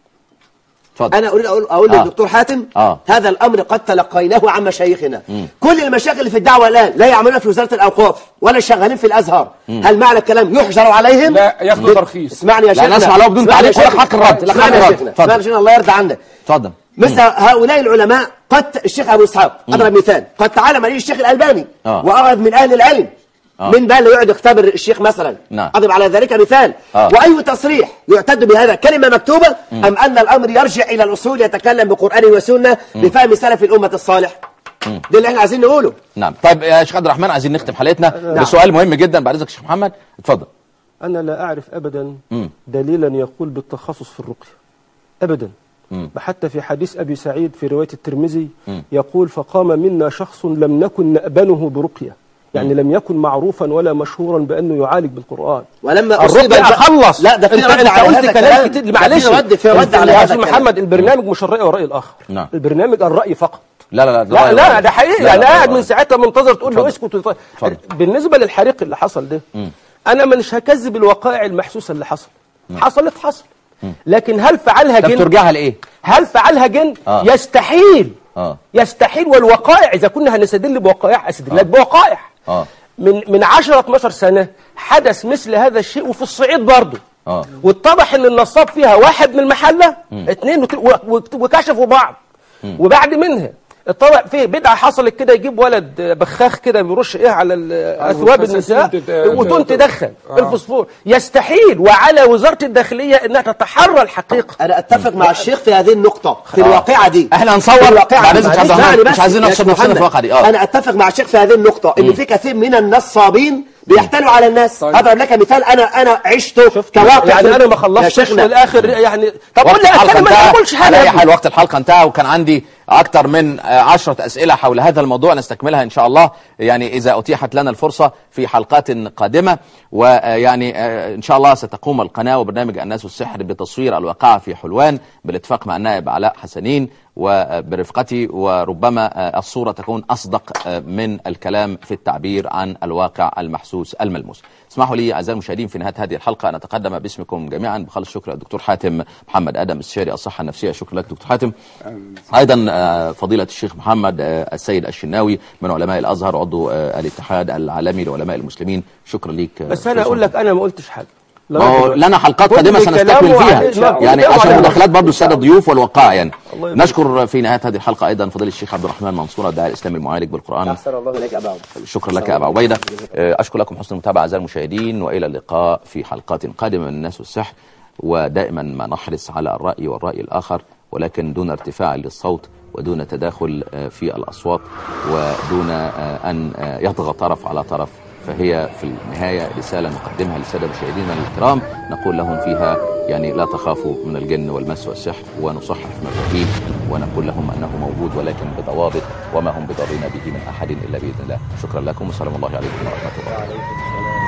اتفضل انا اريد اقول اقول آه. للدكتور حاتم آه. هذا الامر قد تلقيناه عن مشايخنا كل المشاكل اللي في الدعوه الان لا يعملون في وزاره الاوقاف ولا شغالين في الازهر هل معنى الكلام يحجر عليهم لا، ياخدوا ترخيص. اسمعني يا لا، شيخنا نسمع له بدون اسمعني يا تعليق ولا شيخنا. حق الرد، لا حق اسمعني يا الرد. شيخنا اتفضل. اسمعني يا شيخنا الله يرضى عنك اتفضل مثل هؤلاء العلماء قد الشيخ ابو اسحاق اضرب مثال قد تعلم عليه الشيخ الالباني آه. واخذ من اهل العلم آه. من بقى اللي يقعد يختبر الشيخ مثلا نعم. اضرب على ذلك مثال آه. واي تصريح يعتد بهذا كلمه مكتوبه ام ان الامر يرجع الى الاصول يتكلم بقران وسنه بفهم سلف الامه الصالح ده اللي احنا عايزين نقوله نعم طيب يا شيخ عبد الرحمن عايزين نختم حلقتنا بسؤال مهم جدا بعد اذنك يا شيخ محمد اتفضل أنا لا أعرف أبدا مم. دليلا يقول بالتخصص في الرقية أبدا مم. حتى في حديث أبي سعيد في رواية الترمذي يقول فقام منا شخص لم نكن نأبنه برقية يعني لم يكن معروفا ولا مشهورا بأنه يعالج بالقرآن ولما أصيب الرقية الب- خلص لا ده في انت, رد انت على قلت هذا كلام الكلام. كتير ده معلش في رد في رد على يا هذا أستاذ الكلام. محمد البرنامج مش الرأي والرأي الآخر نعم. البرنامج الرأي فقط لا لا لا لا لا ده حقيقي لا، انا لا، قاعد لا. من ساعتها منتظر تقول له اتفضل. اسكت وت- اتفضل. بالنسبه للحريق اللي حصل ده انا مش هكذب الوقائع المحسوسه اللي حصل حصلت حصل لكن هل فعلها طب جن ترجعها لايه هل فعلها جن آه. يستحيل آه. يستحيل والوقائع اذا كنا هنستدل بوقائع استدل لك بوقائع آه. من من 10 12 سنه حدث مثل هذا الشيء وفي الصعيد برضه آه. واتضح ان النصاب فيها واحد من المحله اثنين وت- و- وت- وكشفوا بعض وبعد منها اتضح في بدعه حصلت كده يجيب ولد بخاخ كده بيرش ايه على ال- اثواب والفساتين النساء تت- وتقوم تت- تدخن آه. الفوسفور يستحيل وعلى وزاره الداخليه انها تتحرى الحقيقه انا اتفق مع الشيخ في هذه النقطه في الواقعه دي احنا هنصور في الواقعة بعد دي. إذنك يا عبد اسمعني الرحمن، بس مش عايزين يا نحصر شيخ نفسنا في محمد. الواقعة دي. آه. انا اتفق مع الشيخ في هذه النقطه ان في كثير من النصابين بيحتالوا على الناس طيب. اضرب لك مثال انا انا عشته كواقع يعني في- انا ما يا خلصتش شيخنا والاخر يعني طب قول وقت لي الحلقه اتكلم ما انتهى تقولش على حاجه اي يا حال ابني. وقت الحلقه انتهى وكان عندي اكثر من آه، عشرة اسئله حول هذا الموضوع نستكملها ان شاء الله يعني اذا اتيحت لنا الفرصه في حلقات قادمه ويعني ان شاء الله ستقوم القناه وبرنامج الناس والسحر بتصوير الواقعه في حلوان بالاتفاق مع النائب علاء حسنين وبرفقتي وربما آه، الصوره تكون اصدق آه، من الكلام في التعبير عن الواقع المحسوس الملموس اسمحوا لي اعزائي المشاهدين في نهايه هذه الحلقه ان اتقدم باسمكم جميعا بخالص شكر الدكتور حاتم محمد ادم استشاري الصحه النفسيه شكرا لك دكتور حاتم ايضا آه، فضيله الشيخ محمد آه، السيد الشناوي من علماء الازهر عضو آه، الاتحاد العالمي لعلماء المسلمين شكرا لك آه، بس انا أستاذ اقول لك انا ما قلتش حاجه ما هو لنا حلقات كل قادمه سنستكمل كلامه فيها عليه- نعم، يعني كلامه عشان عليه. مداخلات برضه الساده الضيوف والوقائع يعني الله يبارك. نشكر في نهايه هذه الحلقه ايضا فضيله الشيخ عبد الرحمن منصور الداعي الاسلامي المعالج بالقران احسن الله اليك يا ابا عمر. شكرا لك يا ابا عبيده آه، اشكر لكم حسن المتابعه اعزائي المشاهدين والى اللقاء في حلقات قادمه من الناس والسحر ودائما ما نحرص على الراي والراي الاخر ولكن دون ارتفاع للصوت ودون تداخل آه، في الاصوات ودون آه، ان آه، يطغى طرف على طرف فهي في النهايه رساله نقدمها للساده مشاهدينا الكرام نقول لهم فيها يعني لا تخافوا من الجن والمس والسحر ونصحح مفاهيم ونقول لهم انه موجود ولكن بضوابط وما هم بضارين به من احد الا باذن الله شكرا لكم والسلام الله عليكم ورحمه الله